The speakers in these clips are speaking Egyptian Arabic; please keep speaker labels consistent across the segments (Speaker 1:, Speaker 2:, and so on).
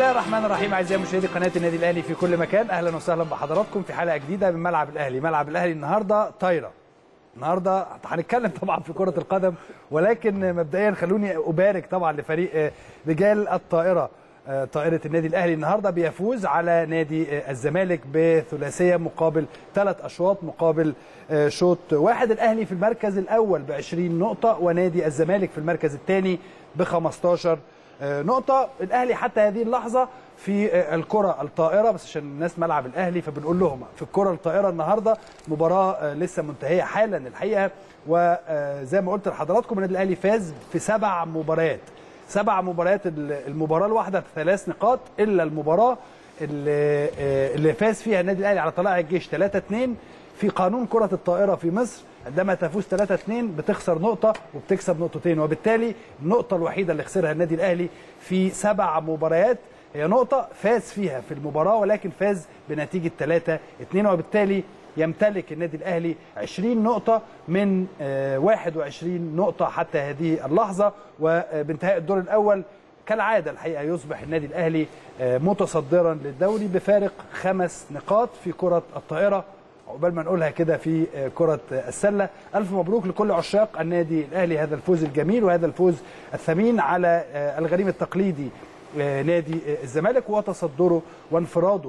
Speaker 1: الله الرحمن الرحيم اعزائي مشاهدي قناه النادي الاهلي في كل مكان اهلا وسهلا بحضراتكم في حلقه جديده من ملعب الاهلي ملعب الاهلي النهارده طايره النهارده هنتكلم طبعا في كره القدم ولكن مبدئيا خلوني ابارك طبعا لفريق رجال الطائره طائره النادي الاهلي النهارده بيفوز على نادي الزمالك بثلاثيه مقابل ثلاث اشواط مقابل شوط واحد الاهلي في المركز الاول ب 20 نقطه ونادي الزمالك في المركز الثاني ب 15 نقطة الأهلي حتى هذه اللحظة في الكرة الطائرة بس عشان الناس ملعب الأهلي فبنقول لهم في الكرة الطائرة النهاردة مباراة لسه منتهية حالا الحقيقة وزي ما قلت لحضراتكم النادي الأهلي فاز في سبع مباريات سبع مباريات المباراة الواحدة ثلاث نقاط إلا المباراة اللي, اللي فاز فيها النادي الأهلي على طلائع الجيش 3-2 في قانون كرة الطائرة في مصر عندما تفوز 3-2 بتخسر نقطة وبتكسب نقطتين وبالتالي النقطة الوحيدة اللي خسرها النادي الأهلي في سبع مباريات هي نقطة فاز فيها في المباراة ولكن فاز بنتيجة 3-2 وبالتالي يمتلك النادي الأهلي 20 نقطة من 21 نقطة حتى هذه اللحظة وبانتهاء الدور الأول كالعادة الحقيقة يصبح النادي الأهلي متصدرا للدوري بفارق خمس نقاط في كرة الطائرة عقبال ما نقولها كده في كرة السلة ألف مبروك لكل عشاق النادي الأهلي هذا الفوز الجميل وهذا الفوز الثمين على الغريم التقليدي نادي الزمالك وتصدره وانفراده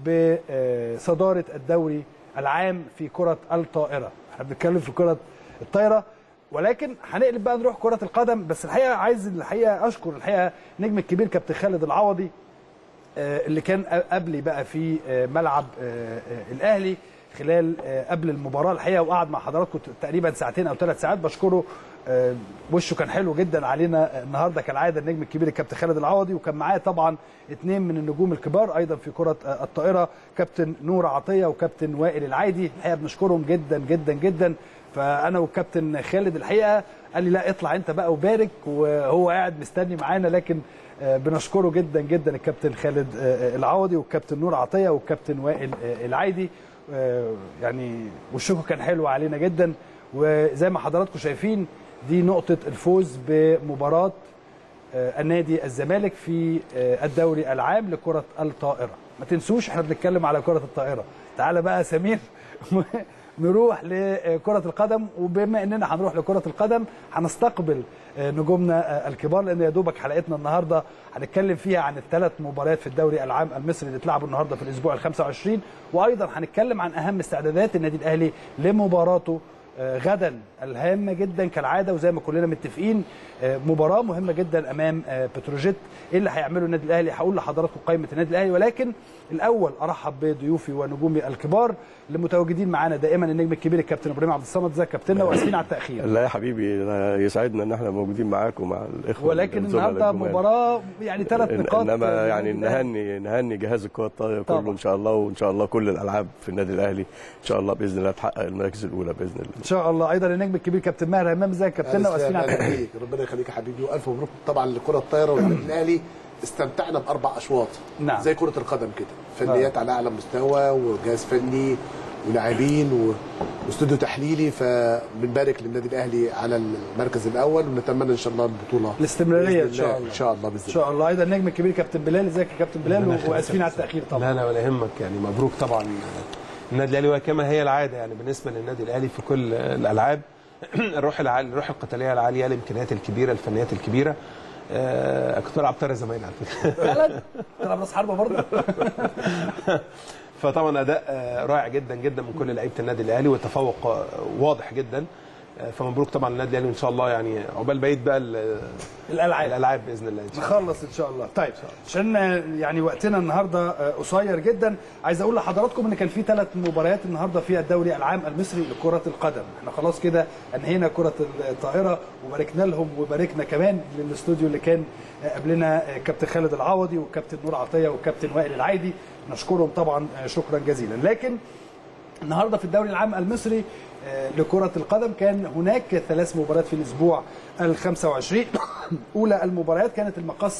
Speaker 1: بصدارة الدوري العام في كرة الطائرة احنا بنتكلم في كرة الطائرة ولكن هنقلب بقى نروح كرة القدم بس الحقيقة عايز الحقيقة أشكر الحقيقة نجم الكبير كابتن خالد العوضي اللي كان قبلي بقى في ملعب الأهلي خلال قبل المباراه الحقيقه وقعد مع حضراتكم تقريبا ساعتين او ثلاث ساعات بشكره وشه كان حلو جدا علينا النهارده كالعاده النجم الكبير الكابتن خالد العوضي وكان معاه طبعا اثنين من النجوم الكبار ايضا في كره الطائره كابتن نور عطيه وكابتن وائل العايدي الحقيقه بنشكرهم جدا جدا جدا فانا والكابتن خالد الحقيقه قال لي لا اطلع انت بقى وبارك وهو قاعد مستني معانا لكن بنشكره جدا جدا الكابتن خالد العوضي والكابتن نور عطيه والكابتن وائل العايدي يعني وشكم كان حلو علينا جدا وزي ما حضراتكم شايفين دي نقطة الفوز بمباراة النادي الزمالك في الدوري العام لكرة الطائرة ما تنسوش احنا بنتكلم على كرة الطائرة تعالى بقى سمير نروح لكرة القدم وبما اننا هنروح لكرة القدم هنستقبل نجومنا الكبار لان يا دوبك حلقتنا النهارده هنتكلم فيها عن الثلاث مباريات في الدوري العام المصري اللي اتلعبوا النهارده في الاسبوع ال 25 وايضا هنتكلم عن اهم استعدادات النادي الاهلي لمباراته غدا الهامه جدا كالعاده وزي ما كلنا متفقين مباراه مهمه جدا امام بتروجيت ايه اللي هيعمله النادي الاهلي هقول لحضراتكم قائمه النادي الاهلي ولكن الاول ارحب بضيوفي ونجومي الكبار اللي متواجدين معانا دائما النجم الكبير الكابتن ابراهيم عبد الصمد ازيك كابتننا واسفين على التاخير
Speaker 2: لا يا حبيبي يسعدنا ان احنا موجودين معاك ومع الاخوه
Speaker 1: ولكن النهارده مباراه يعني ثلاث نقاط
Speaker 2: انما يعني نهني نهني جهاز الكره الطايره كله ان شاء الله وان شاء الله كل الالعاب في النادي الاهلي ان شاء الله باذن الله تحقق المراكز الاولى باذن الله
Speaker 1: ان شاء الله ايضا النجم الكبير كابتن ماهر همام ازيك كابتننا واسفين على التاخير
Speaker 3: ربنا يخليك يا حبيبي والف مبروك طبعا لكره الطايره والنادي الاهلي استمتعنا باربع اشواط
Speaker 1: نعم.
Speaker 3: زي كره القدم كده فنيات على اعلى مستوى وجهاز فني ولاعبين واستوديو تحليلي فبنبارك للنادي الاهلي على المركز الاول ونتمنى ان شاء الله البطوله
Speaker 1: الاستمراريه ان شاء الله
Speaker 3: ان شاء الله باذن
Speaker 1: ان شاء الله ايضا النجم الكبير كابتن بلال ازيك يا كابتن بلال واسفين على التاخير طبعا
Speaker 4: لا لا ولا يهمك يعني مبروك طبعا النادي الاهلي وكما هي العاده يعني بالنسبه للنادي الاهلي في كل الالعاب الروح العالية الروح القتاليه العاليه الامكانيات الكبيره الفنيات الكبيره آه كنت بلعب طايره زمان على فكره
Speaker 1: فعلا تلعب راس حربه برضه
Speaker 4: فطبعا اداء رائع جدا جدا من كل لعيبه النادي الاهلي وتفوق واضح جدا فمبروك طبعا للنادي الاهلي ان شاء الله يعني عقبال بقيه بقى
Speaker 1: الالعاب
Speaker 4: الالعاب باذن الله إن شاء الله.
Speaker 1: نخلص ان شاء الله طيب عشان يعني وقتنا النهارده قصير جدا عايز اقول لحضراتكم ان كان في ثلاث مباريات النهارده في الدوري العام المصري لكره القدم احنا خلاص كده انهينا كره الطائره وباركنا لهم وباركنا كمان للاستوديو اللي كان قبلنا كابتن خالد العوضي وكابتن نور عطيه وكابتن وائل العايدي نشكرهم طبعا شكرا جزيلا لكن النهارده في الدوري العام المصري لكرة القدم كان هناك ثلاث مباريات في الأسبوع ال 25 أولى المباريات كانت المقصة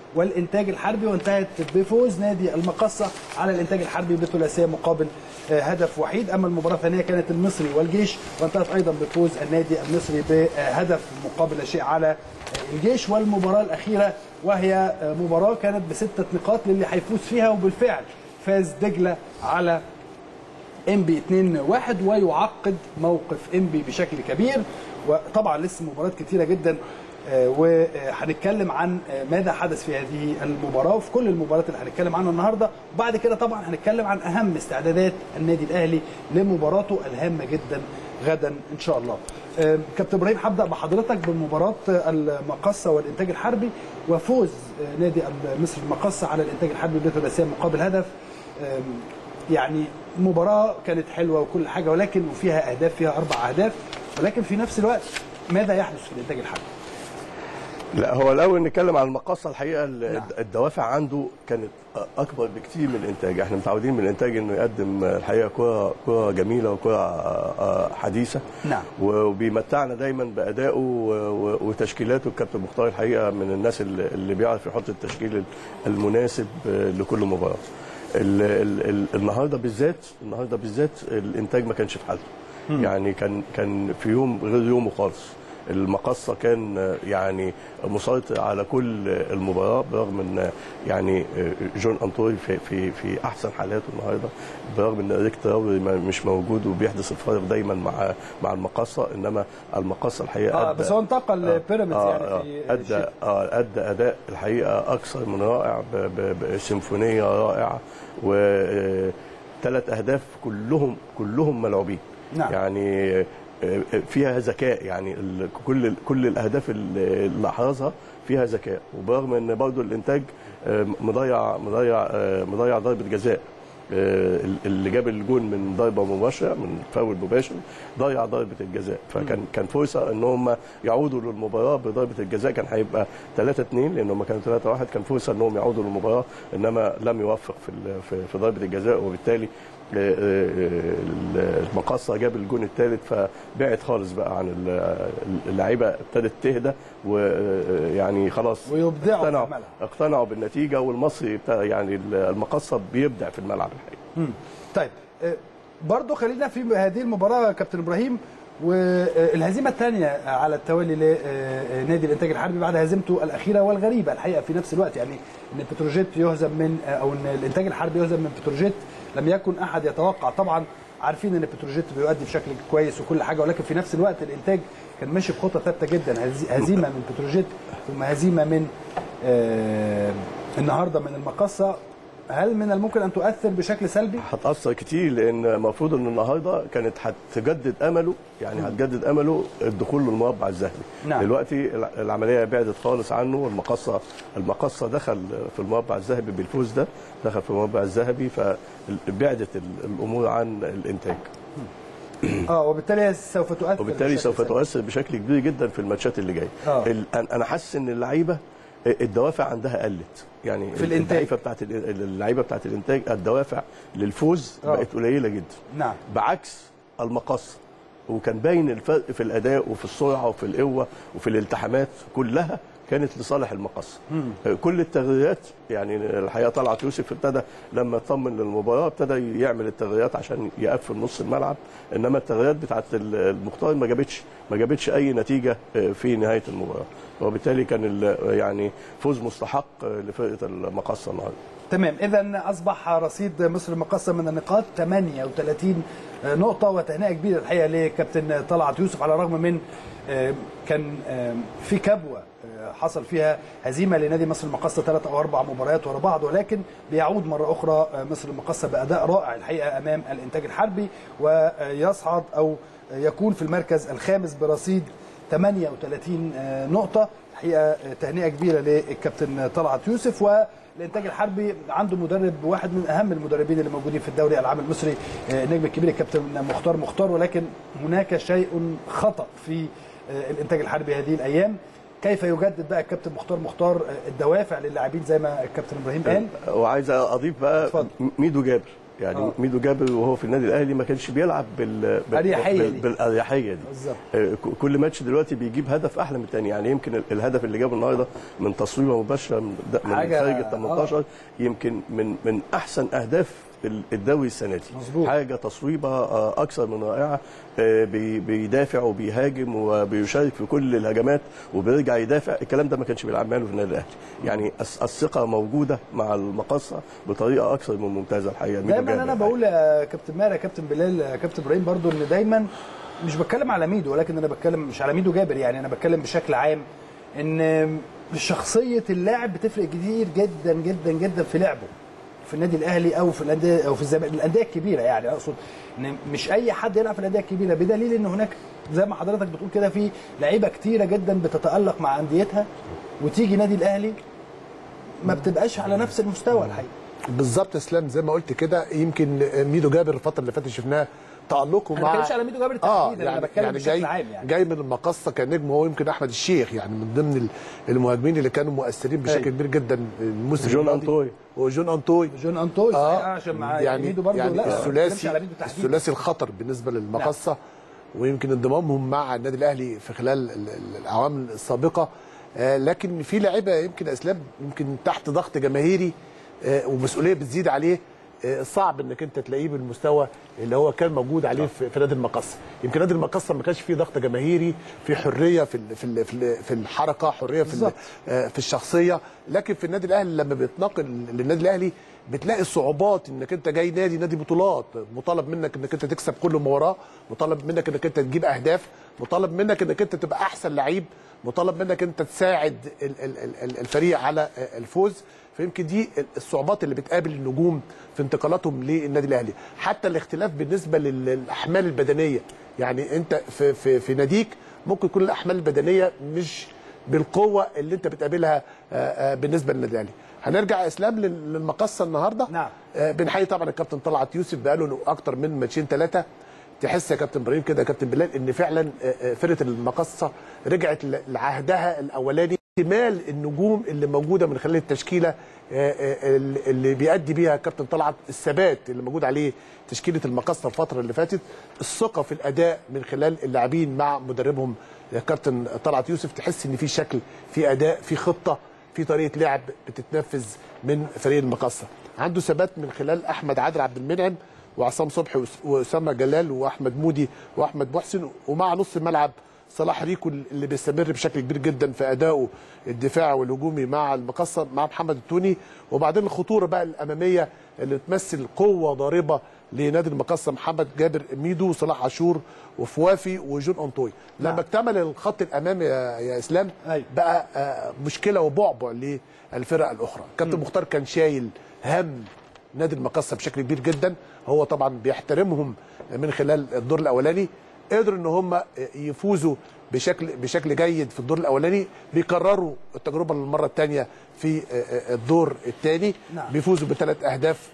Speaker 1: والانتاج الحربي وانتهت بفوز نادي المقصه على الانتاج الحربي بثلاثيه مقابل آه، هدف وحيد اما المباراه الثانيه كانت المصري والجيش وانتهت ايضا بفوز النادي المصري بهدف مقابل لا شيء على الجيش والمباراه الاخيره وهي مباراه كانت بسته نقاط للي هيفوز فيها وبالفعل فاز دجله على انبي 2-1 ويعقد موقف انبي بشكل كبير وطبعا لسه مباريات كتيره جدا آه، وهنتكلم عن آه، ماذا حدث في هذه المباراه وفي كل المباريات اللي هنتكلم عنها النهارده وبعد كده طبعا هنتكلم عن اهم استعدادات النادي الاهلي لمباراته الهامه جدا غدا ان شاء الله. آه، كابتن ابراهيم هبدا بحضرتك بمباراه المقصه والانتاج الحربي وفوز آه، نادي مصر المقصه على الانتاج الحربي بثلاثيه مقابل هدف آم، يعني مباراه كانت حلوه وكل حاجه ولكن وفيها اهداف فيها اربع اهداف ولكن في نفس الوقت ماذا يحدث في الانتاج الحربي؟
Speaker 2: لا هو الاول نتكلم عن المقصه الحقيقه ال-
Speaker 1: نعم.
Speaker 2: الدوافع عنده كانت اكبر بكتير من الانتاج احنا متعودين من الانتاج انه يقدم الحقيقه كره كره جميله وكره حديثه
Speaker 1: نعم.
Speaker 2: وبيمتعنا دايما بادائه و- و- وتشكيلاته الكابتن مختار الحقيقه من الناس اللي اللي بيعرف يحط التشكيل المناسب لكل مباراه ال ال ال النهارده بالذات النهارده بالذات الانتاج ما كانش في حالته يعني كان كان في يوم غير يومه خالص المقصه كان يعني مسيطر على كل المباراه برغم ان يعني جون انطوري في في في احسن حالاته النهارده برغم ان ريك تراوري ما- مش موجود وبيحدث الفارق دايما مع مع المقصه انما المقصه الحقيقه
Speaker 1: اه
Speaker 2: أدى-
Speaker 1: بس هو انتقل لبيراميدز
Speaker 2: آه،
Speaker 1: يعني
Speaker 2: آه،
Speaker 1: في
Speaker 2: ادى
Speaker 1: شيء.
Speaker 2: اه ادى اداء الحقيقه اكثر من رائع ب- ب- بسيمفونيه رائعه وثلاث اهداف كلهم كلهم ملعوبين
Speaker 1: نعم.
Speaker 2: يعني آه، فيها ذكاء يعني ال- كل كل الاهداف اللي اللي احرزها فيها ذكاء وبرغم ان برضه الانتاج آه، مضيع مضيع آه، مضيع ضربه جزاء آه، اللي جاب الجون من ضربه مباشره من فاول مباشر ضيع ضربه الجزاء فكان كان فرصه ان هم يعودوا للمباراه بضربه الجزاء كان هيبقى 3 2 لان هم كانوا 3 1 كان فرصه انهم يعودوا للمباراه انما لم يوفق في ال- في, في ضربه الجزاء وبالتالي آه، آه، المقصه جاب الجون الثالث فبعد خالص بقى عن ال- اللعيبه ابتدت تهدى ويعني خلاص
Speaker 1: ويبدعوا في
Speaker 2: اقتنعوا
Speaker 1: الملعب.
Speaker 2: اقتنعوا بالنتيجه والمصري ابتدى- يعني المقصه بيبدع في الملعب الحقيقه
Speaker 1: مم. طيب آه، برضو خلينا في هذه المباراة كابتن إبراهيم والهزيمة الثانية على التوالي لنادي الإنتاج الحربي بعد هزيمته الأخيرة والغريبة الحقيقة في نفس الوقت يعني إن بتروجيت يهزم من أو إن الإنتاج الحربي يهزم من بتروجيت لم يكن أحد يتوقع طبعا عارفين إن بتروجيت بيؤدي بشكل كويس وكل حاجة ولكن في نفس الوقت الإنتاج كان ماشي بخطة ثابتة جدا هزي- هزيمة من بتروجيت ثم هزيمة من آه، النهارده من المقصة هل من الممكن ان تؤثر بشكل سلبي؟
Speaker 2: هتاثر كتير لان المفروض ان النهارده كانت هتجدد امله يعني هتجدد امله الدخول للمربع الذهبي
Speaker 1: نعم.
Speaker 2: دلوقتي الع- العمليه بعدت خالص عنه المقصه المقصه دخل في المربع الذهبي بالفوز ده دخل في المربع الذهبي فبعدت ال- الامور عن الانتاج
Speaker 1: اه وبالتالي سوف تؤثر
Speaker 2: وبالتالي
Speaker 1: بشكل
Speaker 2: سوف
Speaker 1: سلبي.
Speaker 2: تؤثر بشكل كبير جدا في الماتشات اللي جايه
Speaker 1: آه.
Speaker 2: ال- أنا- انا حاسس ان اللعيبه الدوافع عندها قلت يعني
Speaker 1: في الإنتاج.
Speaker 2: اللعيبه بتاعت ال- اللعيبه بتاعت الانتاج الدوافع للفوز
Speaker 1: آه.
Speaker 2: بقت قليله جدا
Speaker 1: نعم
Speaker 2: بعكس المقص وكان باين الفرق في الاداء وفي السرعه وفي القوه وفي الالتحامات كلها كانت لصالح المقص كل التغييرات يعني الحقيقه طلعت يوسف ابتدى لما اطمن للمباراه ابتدى يعمل التغييرات عشان يقفل نص الملعب انما التغييرات بتاعت المختار ما جابتش ما جابتش اي نتيجه في نهايه المباراه وبالتالي كان ال- يعني فوز مستحق لفرقه المقصه النهارده
Speaker 1: تمام اذا اصبح رصيد مصر المقصه من النقاط 38 نقطه وتهنئه كبيره الحقيقه لكابتن طلعت يوسف على الرغم من آه، كان آه، في كبوه آه، حصل فيها هزيمه لنادي مصر المقصه ثلاث او اربع مباريات ورا بعض ولكن بيعود مره اخرى آه، مصر المقصه باداء رائع الحقيقه امام الانتاج الحربي ويصعد او يكون في المركز الخامس برصيد 38 آه، نقطه الحقيقه آه، تهنئه كبيره للكابتن طلعت يوسف والانتاج الحربي عنده مدرب واحد من اهم المدربين اللي موجودين في الدوري العام المصري آه، النجم الكبير الكابتن مختار مختار ولكن هناك شيء خطا في آه، الانتاج الحربي هذه الايام كيف يجدد بقى الكابتن مختار مختار آه، الدوافع للاعبين زي ما الكابتن ابراهيم قال
Speaker 2: وعايز اضيف بقى
Speaker 1: اتفضل.
Speaker 2: ميدو جابر يعني
Speaker 1: آه.
Speaker 2: ميدو جابر وهو في النادي الاهلي ما كانش بيلعب بال... بال...
Speaker 1: أريحية
Speaker 2: بال...
Speaker 1: دي.
Speaker 2: بالاريحيه دي
Speaker 1: بالظبط.
Speaker 2: آه، ك- كل ماتش دلوقتي بيجيب هدف احلى من الثاني يعني يمكن ال- الهدف اللي جابه النهارده من تصويبه مباشره من, د- من
Speaker 1: حاجة-
Speaker 2: خارج ال 18 يمكن من من احسن اهداف ال- الدوري السنه دي
Speaker 1: مظبوط.
Speaker 2: حاجه تصويبه آه، اكثر من رائعه آه، بي- بيدافع وبيهاجم وبيشارك في كل الهجمات وبيرجع يدافع الكلام ده ما كانش بيلعب في النادي الاهلي يعني الس- الثقه موجوده مع المقصه بطريقه اكثر من ممتازه الحقيقه ميدو
Speaker 1: دايما
Speaker 2: جابر
Speaker 1: انا
Speaker 2: يعني.
Speaker 1: بقول يا كابتن ماهر يا كابتن بلال يا كابتن ابراهيم برضو ان دايما مش بتكلم على ميدو ولكن انا بتكلم مش على ميدو جابر يعني انا بتكلم بشكل عام ان شخصيه اللاعب بتفرق كتير جدا جدا جدا في لعبه في النادي الاهلي او في الانديه او في الزم- الانديه الكبيره يعني اقصد ان مش اي حد يلعب في الانديه الكبيره بدليل ان هناك زي ما حضرتك بتقول كده في لعيبه كتيره جدا بتتالق مع انديتها وتيجي نادي الاهلي ما بتبقاش على نفس المستوى الحقيقه
Speaker 3: بالظبط اسلام زي ما قلت كده يمكن ميدو جابر الفتره اللي فاتت شفناه تالقه
Speaker 1: أنا
Speaker 3: مع
Speaker 1: ما بتكلمش على ميدو جابر
Speaker 3: اه
Speaker 1: تحديداً، أنا
Speaker 3: يعني
Speaker 1: بتكلم
Speaker 3: يعني
Speaker 1: بشكل
Speaker 3: جاي
Speaker 1: عام يعني.
Speaker 3: جاي من المقصه كنجم هو يمكن احمد الشيخ يعني من ضمن ال- المهاجمين اللي كانوا مؤثرين بشكل
Speaker 1: أيوة.
Speaker 3: كبير جدا الموسم
Speaker 2: جون
Speaker 3: الماضي.
Speaker 2: أنطوي.
Speaker 3: وجون انطوي
Speaker 1: جون انطوي
Speaker 3: اه
Speaker 1: صحيح عشان مع
Speaker 3: يعني
Speaker 1: ميدو برضه
Speaker 3: يعني
Speaker 1: لا ما بتكلمش
Speaker 3: الثلاثي
Speaker 1: على ميدو تحديدا
Speaker 3: الثلاثي الخطر بالنسبه للمقصه ويمكن انضمامهم مع النادي الاهلي في خلال ال- ال- الاعوام السابقه آه لكن في لعيبه يمكن اسلام يمكن تحت ضغط جماهيري آه ومسؤوليه بتزيد عليه آه صعب انك انت تلاقيه بالمستوى اللي هو كان موجود عليه في, في نادي المقصه يمكن نادي المقصه ما كانش فيه ضغط جماهيري في حريه في ال- في ال- في, ال- في الحركه حريه في ال-
Speaker 1: بالظبط.
Speaker 3: آه، في الشخصيه لكن في النادي الاهلي لما بيتنقل للنادي الاهلي بتلاقي الصعوبات انك انت جاي نادي نادي بطولات مطالب منك انك انت تكسب كل مباراه مطالب منك انك انت تجيب اهداف مطالب منك انك انت تبقى احسن لعيب مطالب منك انت تساعد ال- ال- ال- ال- الفريق على آه، الفوز فيمكن دي الصعوبات اللي بتقابل النجوم في انتقالاتهم للنادي الاهلي حتى الاختلاف بالنسبه لل- للاحمال البدنيه يعني انت في في في ناديك ممكن يكون الاحمال البدنيه مش بالقوه اللي انت بتقابلها آه، آه، بالنسبه للنادي الاهلي هنرجع يا اسلام لل- للمقصه النهارده
Speaker 1: نعم.
Speaker 3: آه، بنحيي طبعا الكابتن طلعت يوسف بقاله اكتر من ماتشين ثلاثه تحس يا كابتن ابراهيم كده يا كابتن بلال ان فعلا آه، آه، فرقه المقصه رجعت ل- لعهدها الاولاني احتمال النجوم اللي موجوده من خلال التشكيله آه، آه، اللي بيأدي بيها كابتن طلعت الثبات اللي موجود عليه تشكيله المقصه الفتره اللي فاتت الثقه في الاداء من خلال اللاعبين مع مدربهم يا كابتن طلعت يوسف تحس ان في شكل في اداء في خطه في طريقه لعب بتتنفذ من فريق المقصه عنده ثبات من خلال احمد عادل عبد المنعم وعصام صبحي وأس- واسامه جلال واحمد مودي واحمد محسن ومع نص الملعب صلاح ريكو اللي بيستمر بشكل كبير جدا في ادائه الدفاعي والهجومي مع المقصه مع محمد التوني وبعدين الخطوره بقى الاماميه اللي تمثل قوه ضاربه لنادي المقصه محمد جابر ميدو وصلاح عاشور وفوافي وجون انطوي لما اكتمل الخط الامامي يا, يا اسلام
Speaker 1: أيوة.
Speaker 3: بقى آه، مشكله وبعبع للفرق الاخرى كابتن مختار كان شايل هم نادي المقصه بشكل كبير جدا هو طبعا بيحترمهم من خلال الدور الاولاني قدروا ان هم يفوزوا بشكل بشكل جيد في الدور الاولاني بيكرروا التجربه للمره الثانيه في الدور الثاني
Speaker 1: نعم.
Speaker 3: بيفوزوا بثلاث اهداف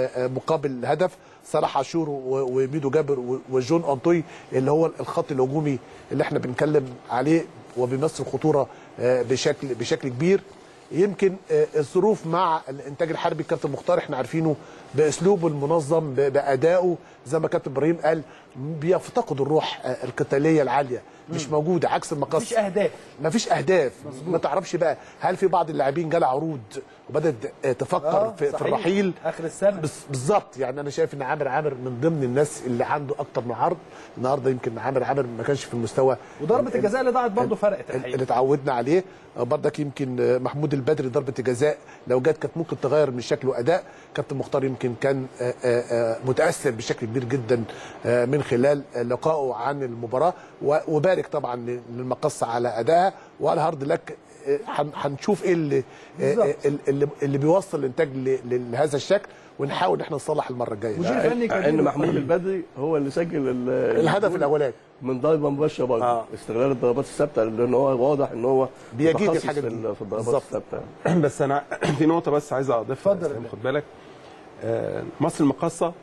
Speaker 3: مقابل هدف صلاح عاشور و- وميدو جابر و- وجون انطوي اللي هو الخط الهجومي اللي احنا بنتكلم عليه وبيمثل خطوره بشكل بشكل كبير يمكن آه، الظروف مع الانتاج الحربي الكابتن مختار احنا عارفينه باسلوبه المنظم ب- بادائه زي ما كابتن ابراهيم قال بيفتقد الروح آه، القتاليه العاليه مش موجوده عكس المقص
Speaker 1: مفيش اهداف
Speaker 3: مفيش اهداف ما تعرفش بقى هل في بعض اللاعبين جالها عروض وبدات آه، تفكر
Speaker 1: آه،
Speaker 3: في, في
Speaker 1: صحيح.
Speaker 3: الرحيل
Speaker 1: آخر السنة.
Speaker 3: بس- بالظبط يعني انا شايف ان عامر عامر من ضمن الناس اللي عنده اكتر من عرض النهارده يمكن عامر عامر ما كانش في المستوى
Speaker 1: وضربه
Speaker 3: ال-
Speaker 1: الجزاء اللي ضاعت برضه فرقت
Speaker 3: اللي
Speaker 1: الحقيقه
Speaker 3: اتعودنا عليه برضك يمكن محمود البدري ضربه الجزاء لو جت كانت ممكن تغير من شكل واداء كابتن مختار يمكن كان آه، آه، آه، متاثر بشكل كبير جدا آه، من خلال لقائه عن المباراه و- وبارك طبعا للمقصه على ادائها وقال هارد لك آه، هن- هنشوف ايه اللي آه،
Speaker 1: بالظبط.
Speaker 3: آه، اللي, اللي بيوصل الانتاج ل- لهذا الشكل ونحاول ان احنا نصلح المره الجايه
Speaker 1: مدير فني
Speaker 2: مع ان
Speaker 1: كبير
Speaker 2: محمود البدري هو اللي سجل ال-
Speaker 3: الهدف
Speaker 2: الجول
Speaker 3: الاولاني
Speaker 2: من ضربه مباشره برضه
Speaker 3: آه.
Speaker 2: استغلال الضربات الثابته لان هو واضح ان هو
Speaker 3: بيجيد
Speaker 2: متخصص
Speaker 3: الحاجات
Speaker 2: في
Speaker 3: دي.
Speaker 2: ال- في الضربات
Speaker 3: بالظبط.
Speaker 2: الثابته
Speaker 4: بس انا في نقطه بس عايز اضيفها
Speaker 1: اتفضل
Speaker 4: يا
Speaker 1: يا
Speaker 4: إسلام، خد بالك آه، مصر المقاصه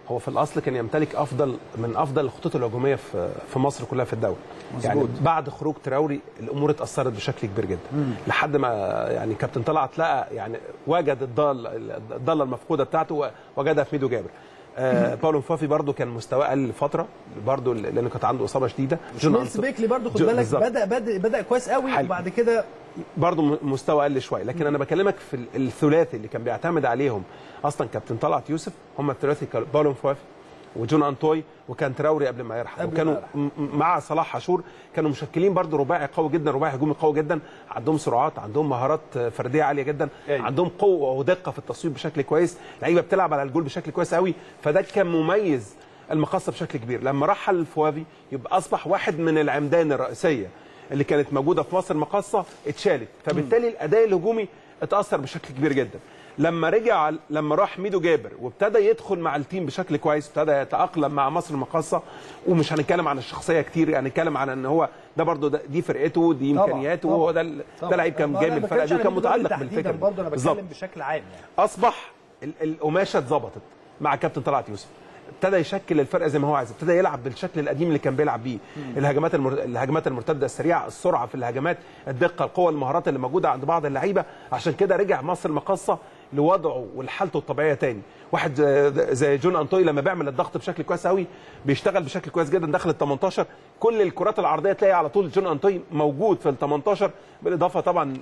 Speaker 4: هو في الاصل كان يمتلك افضل من افضل الخطوط الهجوميه في في مصر كلها في الدوري يعني بعد خروج تراوري الامور اتاثرت بشكل كبير جدا لحد ما يعني كابتن طلعت لقى يعني وجد الضال الضاله المفقوده بتاعته وجدها في ميدو جابر آه باولو مفافي برضو كان مستواه قل فتره برضو لانه كانت عنده اصابه شديده جون
Speaker 1: ميلس
Speaker 4: أنص-
Speaker 1: بيكلي برضو خد
Speaker 4: جو-
Speaker 1: بالك
Speaker 4: بالظبط.
Speaker 1: بدا بدا بدا كويس قوي
Speaker 4: حلو.
Speaker 1: وبعد كده
Speaker 4: برضه م- مستوى قل شويه لكن انا بكلمك في ال- الثلاثي اللي كان بيعتمد عليهم اصلا كابتن طلعت يوسف هم الثلاثي كانوا باولو مفوافي وجون انتوي وكان تراوري قبل ما يرحل
Speaker 1: قبل ما
Speaker 4: وكانوا
Speaker 1: يرحل.
Speaker 4: م- م- مع صلاح عاشور كانوا مشكلين برضه رباعي قوي جدا رباعي هجومي قوي جدا عندهم سرعات عندهم مهارات آه، فرديه عاليه جدا
Speaker 1: أيوة.
Speaker 4: عندهم قوه ودقه في التصويب بشكل كويس لعيبه بتلعب على الجول بشكل كويس قوي فده كان مميز المقصه بشكل كبير لما رحل الفوافي يبقى اصبح واحد من العمدان الرئيسيه اللي كانت موجوده في مصر المقاصه اتشالت فبالتالي الاداء الهجومي اتاثر بشكل كبير جدا لما رجع لما راح ميدو جابر وابتدى يدخل مع التيم بشكل كويس ابتدى يتاقلم مع مصر المقاصه ومش هنتكلم عن الشخصيه كتير هنتكلم عن ان هو ده برضه ده دي فرقته دي
Speaker 1: طبعاً،
Speaker 4: امكانياته
Speaker 1: طبعاً.
Speaker 4: وهو ده ال-
Speaker 1: طبعاً.
Speaker 4: ده لعيب كان
Speaker 1: ما
Speaker 4: جاي
Speaker 1: أنا
Speaker 4: من
Speaker 1: ما
Speaker 4: الفرقه
Speaker 1: بتكلمش
Speaker 4: دي
Speaker 1: عن
Speaker 4: وكان
Speaker 1: ميدو جابر
Speaker 4: متعلق
Speaker 1: تحديداً
Speaker 4: بالفكره دي.
Speaker 1: برضه انا
Speaker 4: بالظبط.
Speaker 1: بتكلم بشكل عام يعني
Speaker 4: اصبح ال- القماشه اتظبطت مع كابتن طلعت يوسف ابتدى يشكل الفرقه زي ما هو عايز ابتدى يلعب بالشكل القديم اللي كان بيلعب بيه الهجمات المر... الهجمات المرتده السريعه السرعه في الهجمات الدقه القوه المهارات اللي موجوده عند بعض اللعيبه عشان كده رجع مصر المقاصه لوضعه ولحالته الطبيعيه تاني واحد زي- زي جون انطوي لما بيعمل الضغط بشكل كويس قوي بيشتغل بشكل كويس جدا داخل ال 18 كل الكرات العرضيه تلاقي على طول جون انطوي موجود في ال 18 بالاضافه طبعا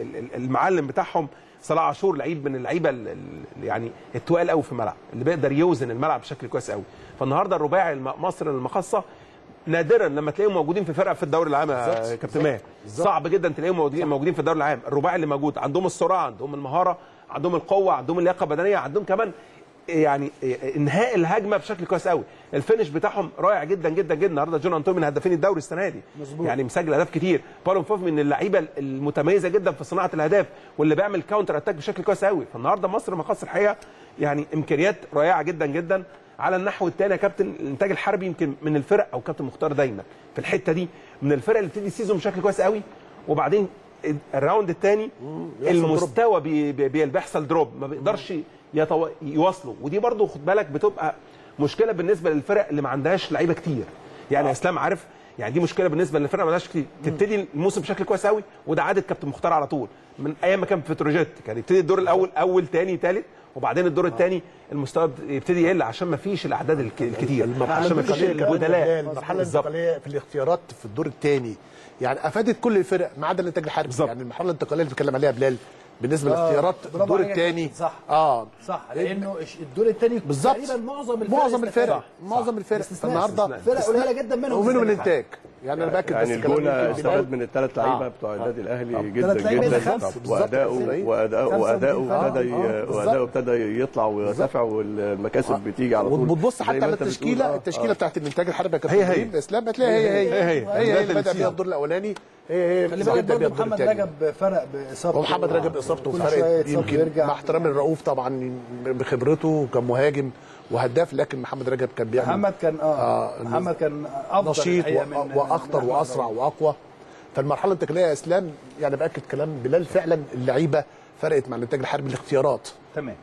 Speaker 4: للمعلم بتاعهم صلاح عاشور لعيب من اللعيبه ال- ال- يعني التقال قوي في الملعب اللي بيقدر يوزن الملعب بشكل كويس قوي فالنهارده الرباعي الم- مصر المقصه نادرا لما تلاقيهم موجودين في فرقه في الدوري العام يا كابتن ماهر صعب جدا تلاقيهم موجودين موجودين في الدوري العام الرباعي اللي موجود عندهم السرعه عندهم المهاره عندهم القوه عندهم اللياقه البدنيه عندهم كمان يعني انهاء الهجمه بشكل كويس قوي الفينش بتاعهم رائع جدا جدا جدا النهارده جون انطوني من هدافين الدوري السنه دي
Speaker 1: مظبوط.
Speaker 4: يعني مسجل اهداف كتير باولو فوف من اللعيبه المتميزه جدا في صناعه الاهداف واللي بيعمل كاونتر اتاك بشكل كويس قوي فالنهارده مصر مقاص الحقيقه يعني امكانيات رائعه جدا جدا على النحو الثاني يا كابتن الانتاج الحربي يمكن من الفرق او كابتن مختار دايما في الحته دي من الفرق اللي بتدي السيزون بشكل كويس قوي وبعدين الراوند الثاني المستوى بي بي بي- بيحصل دروب ما بيقدرش يتو... يواصلوا ودي برضو خد بالك بتبقى مشكله بالنسبه للفرق اللي ما عندهاش لعيبه كتير يعني يا اسلام عارف يعني دي مشكله بالنسبه للفرق ما عندهاش كتير تبتدي الموسم بشكل كويس قوي وده عاده كابتن مختار على طول من ايام ما كان في بتروجيت كان يبتدي الدور الاول اول ثاني ثالث وبعدين الدور الثاني المستوى يبتدي يقل عشان ما فيش الاعداد الك- الكتير عشان ما فيش البدلاء
Speaker 3: المرحله
Speaker 4: بالظبط.
Speaker 3: الانتقاليه في الاختيارات في الدور الثاني يعني افادت كل الفرق ما عدا الانتاج الحربي
Speaker 4: بالظبط.
Speaker 3: يعني المرحله الانتقاليه اللي بتتكلم عليها بلال بالنسبه للاختيارات
Speaker 1: برافو
Speaker 3: الدور
Speaker 1: عليك يا
Speaker 3: الثاني
Speaker 1: كابتن، صح.
Speaker 3: اه
Speaker 1: صح لانه الش- الدور الثاني
Speaker 3: بالظبط.
Speaker 1: تقريبا معظم الفرق
Speaker 3: معظم الفرق
Speaker 1: استفادت.
Speaker 3: معظم الفرق
Speaker 1: باستثناء-
Speaker 3: النهارده
Speaker 1: فرق قليله جدا منهم
Speaker 3: ومنهم
Speaker 1: استفادت.
Speaker 3: الانتاج يعني انا باكد بس
Speaker 2: يعني
Speaker 3: كلام
Speaker 2: الجونه
Speaker 3: يمكن
Speaker 2: استفاد
Speaker 3: بلال.
Speaker 2: من الثلاث لعيبه
Speaker 3: آه.
Speaker 2: بتوع النادي الاهلي
Speaker 1: تلات
Speaker 2: جدا
Speaker 1: لعيبة
Speaker 2: جدا
Speaker 1: خمسة.
Speaker 2: واداؤه
Speaker 3: بالظبط.
Speaker 2: واداؤه
Speaker 1: خمسة
Speaker 2: واداؤه
Speaker 1: وثلاثين.
Speaker 2: ابتدى
Speaker 3: آه،
Speaker 2: ي-
Speaker 3: بالظبط.
Speaker 2: واداؤه ابتدى يطلع ويرتفع والمكاسب بتيجي على طول
Speaker 3: وتبص
Speaker 2: زي
Speaker 3: حتى
Speaker 2: ما
Speaker 3: على
Speaker 2: أنت بتقول.
Speaker 3: التشكيله
Speaker 2: آه،
Speaker 3: التشكيله
Speaker 2: آه.
Speaker 3: بتاعت الانتاج الحربي يا كابتن
Speaker 4: هي هي.
Speaker 3: إبراهيم اسلام هتلاقي هي هي
Speaker 4: هي هي.
Speaker 3: هي هي اللي بدا
Speaker 4: السيزون.
Speaker 3: فيها الدور الاولاني هي هي
Speaker 1: خلي
Speaker 3: اللي
Speaker 1: بالك
Speaker 3: هتبدأ بيها
Speaker 1: برضه
Speaker 3: الدور
Speaker 1: محمد
Speaker 3: التاني.
Speaker 1: رجب فرق باصابته
Speaker 3: ومحمد رجب اصابته
Speaker 1: كل شوية
Speaker 3: فرقت
Speaker 1: يتصاب
Speaker 3: يمكن
Speaker 1: ويرجع.
Speaker 3: مع احترام الرؤوف طبعا بخبرته كمهاجم وهداف لكن محمد رجب كان بيعمل
Speaker 1: محمد كان اه,
Speaker 3: آه،
Speaker 1: محمد كان افضل
Speaker 3: نشيط
Speaker 1: الحقيقة
Speaker 3: و-
Speaker 1: من- من-
Speaker 3: واخطر
Speaker 1: من
Speaker 3: واسرع
Speaker 1: أحمد
Speaker 3: واقوى فالمرحله الانتقاليه يا اسلام يعني باكد كلام بلال فعلا اللعيبه فرقت مع الانتاج الحربي الاختيارات
Speaker 1: تمام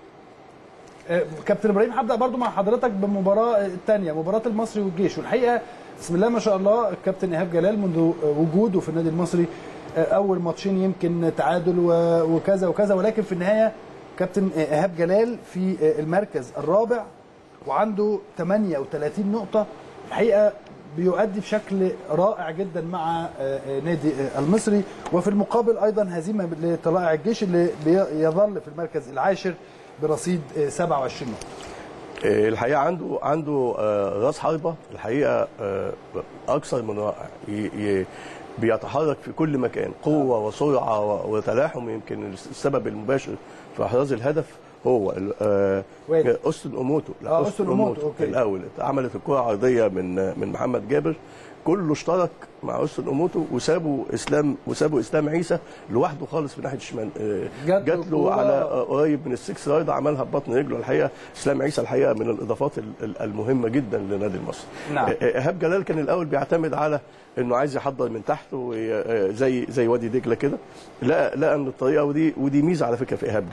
Speaker 1: آه، كابتن ابراهيم هبدا برضو مع حضرتك بالمباراه الثانيه مباراه المصري والجيش والحقيقه بسم الله ما شاء الله الكابتن ايهاب جلال منذ آه، وجوده في النادي المصري آه، اول ماتشين يمكن تعادل و- وكذا وكذا ولكن في النهايه كابتن آه، ايهاب جلال في آه، المركز الرابع وعنده 38 نقطه الحقيقه بيؤدي بشكل رائع جدا مع آه، آه، نادي آه، المصري وفي المقابل ايضا هزيمه لطلائع الجيش اللي بيظل في المركز العاشر برصيد آه، 27 نقطه
Speaker 2: آه، الحقيقه عنده عنده آه، راس حربه الحقيقه آه، اكثر من رائع ي- ي- بيتحرك في كل مكان قوه وسرعه و- وتلاحم يمكن السبب المباشر في احراز الهدف هو ال- آه،
Speaker 1: وين؟
Speaker 2: اوستن اوموتو لا
Speaker 1: آه،
Speaker 2: اوستن
Speaker 1: أوستن
Speaker 2: اوموتو
Speaker 1: أوموتو، أوكي.
Speaker 2: الاول عملت الكره عرضيه من من محمد جابر كله اشترك مع اوستن اوموتو وسابوا اسلام وسابوا اسلام عيسى لوحده خالص في ناحيه الشمال آه،
Speaker 1: جات له
Speaker 2: جات له
Speaker 1: الكورة.
Speaker 2: على آه، قريب من السكس رايد عملها ببطن رجله الحقيقه اسلام عيسى الحقيقه من الاضافات ال- ال- المهمه جدا لنادي المصري
Speaker 1: نعم.
Speaker 2: آه، آه، ايهاب جلال كان الاول بيعتمد على انه عايز يحضر من تحت وي- آه، زي زي وادي دجله كده لقى لقى ان الطريقه ودي ودي ميزه على فكره في ايهاب جلال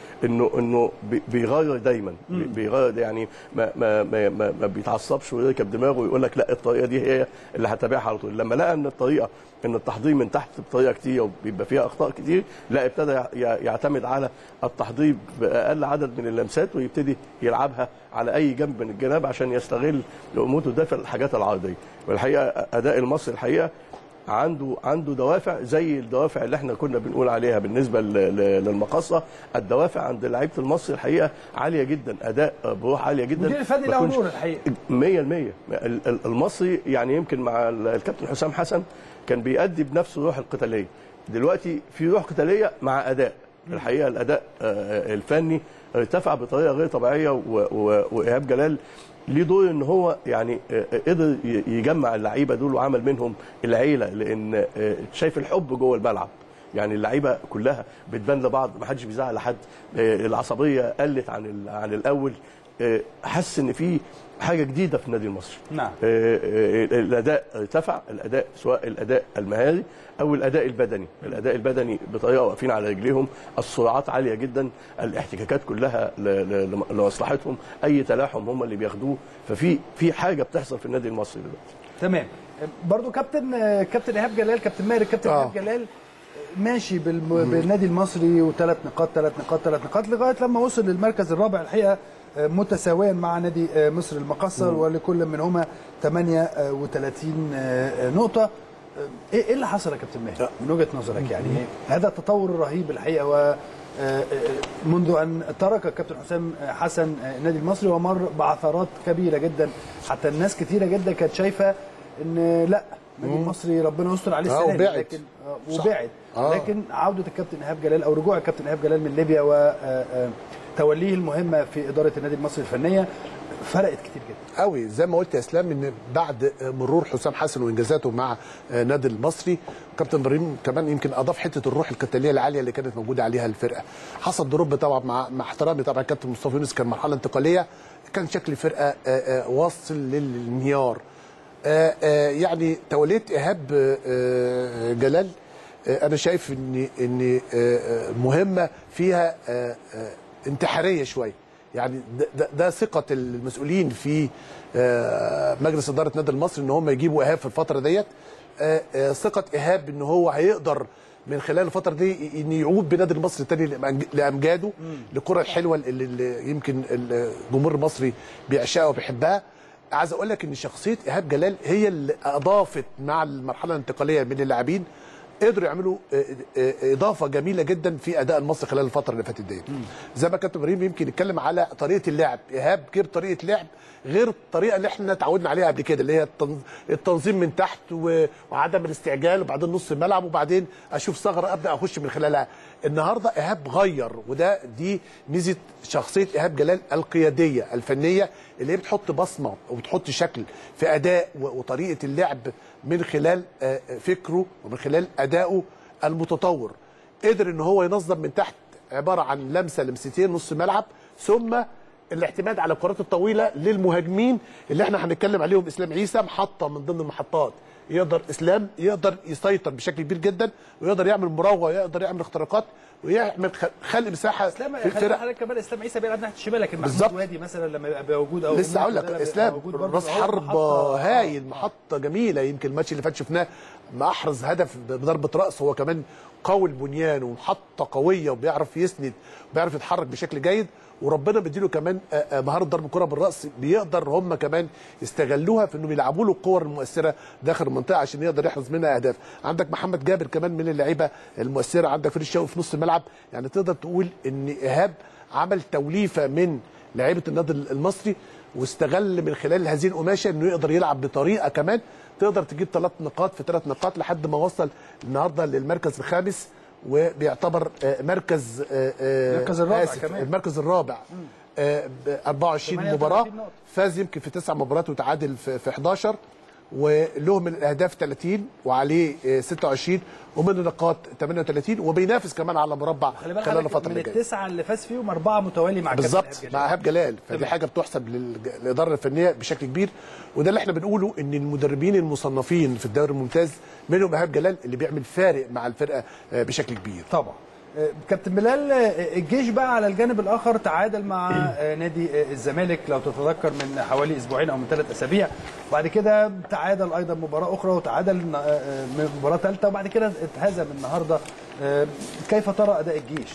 Speaker 2: انه انه بي- بيغير دايما بي- بيغير يعني ما ما ما, ما, ما بيتعصبش ويركب دماغه ويقول لك لا الطريقه دي هي اللي هتابعها على طول لما لقى ان الطريقه ان التحضير من تحت بطريقه كتير وبيبقى فيها اخطاء كتير لا ابتدى ي- يعتمد على التحضير باقل عدد من اللمسات ويبتدي يلعبها على اي جنب من الجناب عشان يستغل قوته ده في الحاجات العرضيه والحقيقه اداء المصري الحقيقه عنده عنده دوافع زي الدوافع اللي احنا كنا بنقول عليها بالنسبه ل- ل- للمقاصه الدوافع عند لعيبه المصري الحقيقه عاليه جدا اداء بروح عاليه جدا
Speaker 1: مدير الفني
Speaker 2: ما
Speaker 1: له
Speaker 2: كنش-
Speaker 1: نور الحقيقه
Speaker 2: 100% ال- ال- المصري يعني يمكن مع ال- الكابتن حسام حسن كان بيأدي بنفس الروح القتاليه دلوقتي في روح قتاليه مع اداء الحقيقه الاداء آه، الفني ارتفع بطريقه غير طبيعيه و- و- وايهاب جلال ليه دور ان هو يعني آه، قدر ي- يجمع اللعيبه دول وعمل منهم العيله لان آه، شايف الحب جوه الملعب يعني اللعيبه كلها بتبان لبعض ما حدش بيزعل لحد آه، العصبيه قلت عن ال- عن الاول آه، حس ان في حاجه جديده في النادي المصري
Speaker 1: نعم.
Speaker 2: آه، آه، الاداء ارتفع الاداء سواء الاداء المهاري او الاداء البدني الاداء البدني بطريقه واقفين على رجليهم السرعات عاليه جدا الاحتكاكات كلها ل- ل- لمصلحتهم اي تلاحم هم اللي بياخدوه ففي في حاجه بتحصل في النادي المصري دلوقتي
Speaker 1: تمام برضو كابتن كابتن ايهاب جلال كابتن ماهر الكابتن
Speaker 3: آه.
Speaker 1: ايهاب جلال ماشي بالم... بالنادي المصري وثلاث نقاط ثلاث نقاط ثلاث نقاط لغايه لما وصل للمركز الرابع الحقيقه متساويا مع نادي مصر المقصر ولكل منهما 38 نقطه ايه إيه اللي حصل يا كابتن ماهر من وجهه نظرك يعني إيه؟ هذا التطور الرهيب الحقيقه و منذ ان ترك الكابتن حسام حسن النادي المصري ومر بعثرات كبيره جدا حتى الناس كثيره جدا كانت شايفه ان لا النادي المصري ربنا يستر عليه
Speaker 3: آه،
Speaker 1: السنه دي،
Speaker 3: وبعد.
Speaker 1: لكن آه،
Speaker 3: صح.
Speaker 1: وبعد
Speaker 3: آه.
Speaker 1: لكن عوده الكابتن ايهاب جلال او رجوع الكابتن ايهاب جلال من ليبيا وتوليه المهمه في اداره النادي المصري الفنيه فرقت كتير جدا
Speaker 3: قوي زي ما قلت يا اسلام ان بعد مرور حسام حسن وانجازاته مع النادي المصري كابتن ابراهيم كمان يمكن اضاف حته الروح القتاليه العاليه اللي كانت موجوده عليها الفرقه حصل دروب طبعا مع مع احترامي طبعا كابتن مصطفى يونس كان مرحله انتقاليه كان شكل الفرقه آه، آه، واصل للانهيار آه، آه، يعني توليت ايهاب آه، جلال آه، انا شايف ان ان آه، آه، مهمه فيها آه، آه، انتحاريه شويه يعني ده, ده, ده ثقه المسؤولين في آه، مجلس اداره النادي المصري ان هم يجيبوا ايهاب في الفتره ديت آه، آه، ثقه ايهاب ان هو هيقدر من خلال الفتره دي ان يعود بنادي المصري تاني لأمج- لامجاده للكره الحلوه اللي, اللي يمكن الجمهور المصري بيعشقها وبيحبها عايز اقول لك ان شخصيه ايهاب جلال هي اللي اضافت مع المرحله الانتقاليه من اللاعبين قدروا يعملوا آه، آه، اضافه جميله جدا في اداء المصري خلال الفتره اللي فاتت ديت زي ما كابتن ابراهيم يمكن يتكلم على طريقه اللعب ايهاب جاب طريقه لعب غير الطريقه اللي احنا اتعودنا عليها قبل كده اللي هي التنظ- التنظيم من تحت و- وعدم الاستعجال وبعدين نص الملعب وبعدين اشوف ثغره ابدا اخش من خلالها النهارده ايهاب غير وده دي ميزه شخصيه ايهاب جلال القياديه الفنيه اللي هي بتحط بصمه وبتحط شكل في اداء و- وطريقه اللعب من خلال آه، فكره ومن خلال ادائه المتطور قدر ان هو ينظم من تحت عباره عن لمسه لمستين نص ملعب ثم الاعتماد على الكرات الطويله للمهاجمين اللي احنا هنتكلم عليهم اسلام عيسى محطه من ضمن المحطات يقدر اسلام يقدر يسيطر بشكل كبير جدا ويقدر يعمل مراوغه ويقدر يعمل اختراقات ويعمل خ- خلق مساحه
Speaker 1: اسلام
Speaker 3: في
Speaker 1: خلي
Speaker 3: فرق
Speaker 1: حضرتك كمان اسلام عيسى بيلعب ناحيه الشمال لكن
Speaker 3: بالظبط.
Speaker 1: محمود وادي مثلا لما يبقى موجود او
Speaker 3: لسه هقول لك
Speaker 1: ده لما يبقى
Speaker 3: اسلام
Speaker 1: موجود برضه
Speaker 3: راس
Speaker 1: هو
Speaker 3: حربه
Speaker 1: محطة-
Speaker 3: هايل
Speaker 1: آه.
Speaker 3: محطه جميله يمكن الماتش اللي فات شفناه ما احرز هدف بضربه راس هو كمان قوي البنيان ومحطه قويه وبيعرف يسند وبيعرف يتحرك بشكل جيد وربنا بيديله كمان آه، آه، مهاره ضرب الكره بالراس بيقدر هم كمان يستغلوها في انهم يلعبوا له الكور المؤثره داخل المنطقه عشان يقدر يحرز منها اهداف عندك محمد جابر كمان من اللعيبه المؤثره عندك فريد شوقي في نص الملعب يعني تقدر تقول ان ايهاب عمل توليفه من لعيبه النادي المصري واستغل من خلال هذه القماشه انه يقدر يلعب بطريقه كمان تقدر تجيب ثلاث نقاط في ثلاث نقاط لحد ما وصل النهارده للمركز الخامس وبيعتبر آه، مركز آه، آه،
Speaker 1: المركز الرابع
Speaker 3: آسف،
Speaker 1: كمان.
Speaker 3: المركز الرابع آه، ب 24
Speaker 1: 38
Speaker 3: مباراه
Speaker 1: نقطة.
Speaker 3: فاز يمكن في تسع مباريات وتعادل في في 11 وله من الاهداف 30 وعليه آه، 26 ومن النقاط 38 وبينافس كمان على مربع
Speaker 1: خلي بالك
Speaker 3: خلال
Speaker 1: حضرتك
Speaker 3: الفتره
Speaker 1: من
Speaker 3: اللي جايه
Speaker 1: التسعه اللي فاز فيهم اربعه متوالي مع كابتن
Speaker 3: بالظبط
Speaker 1: إيهاب جلال.
Speaker 3: مع ايهاب جلال فدي
Speaker 1: تمام.
Speaker 3: حاجه بتحسب للج- للاداره الفنيه بشكل كبير وده اللي احنا بنقوله ان المدربين المصنفين في الدوري الممتاز منهم ايهاب جلال اللي بيعمل فارق مع الفرقه آه، بشكل كبير
Speaker 1: طبعا آه، كابتن بلال آه، الجيش بقى على الجانب الاخر تعادل مع آه، نادي آه، الزمالك لو تتذكر من حوالي اسبوعين او من ثلاث اسابيع وبعد كده تعادل ايضا مباراه اخرى وتعادل آه، آه، مباراه ثالثه وبعد كده اتهزم النهارده آه، كيف ترى اداء الجيش؟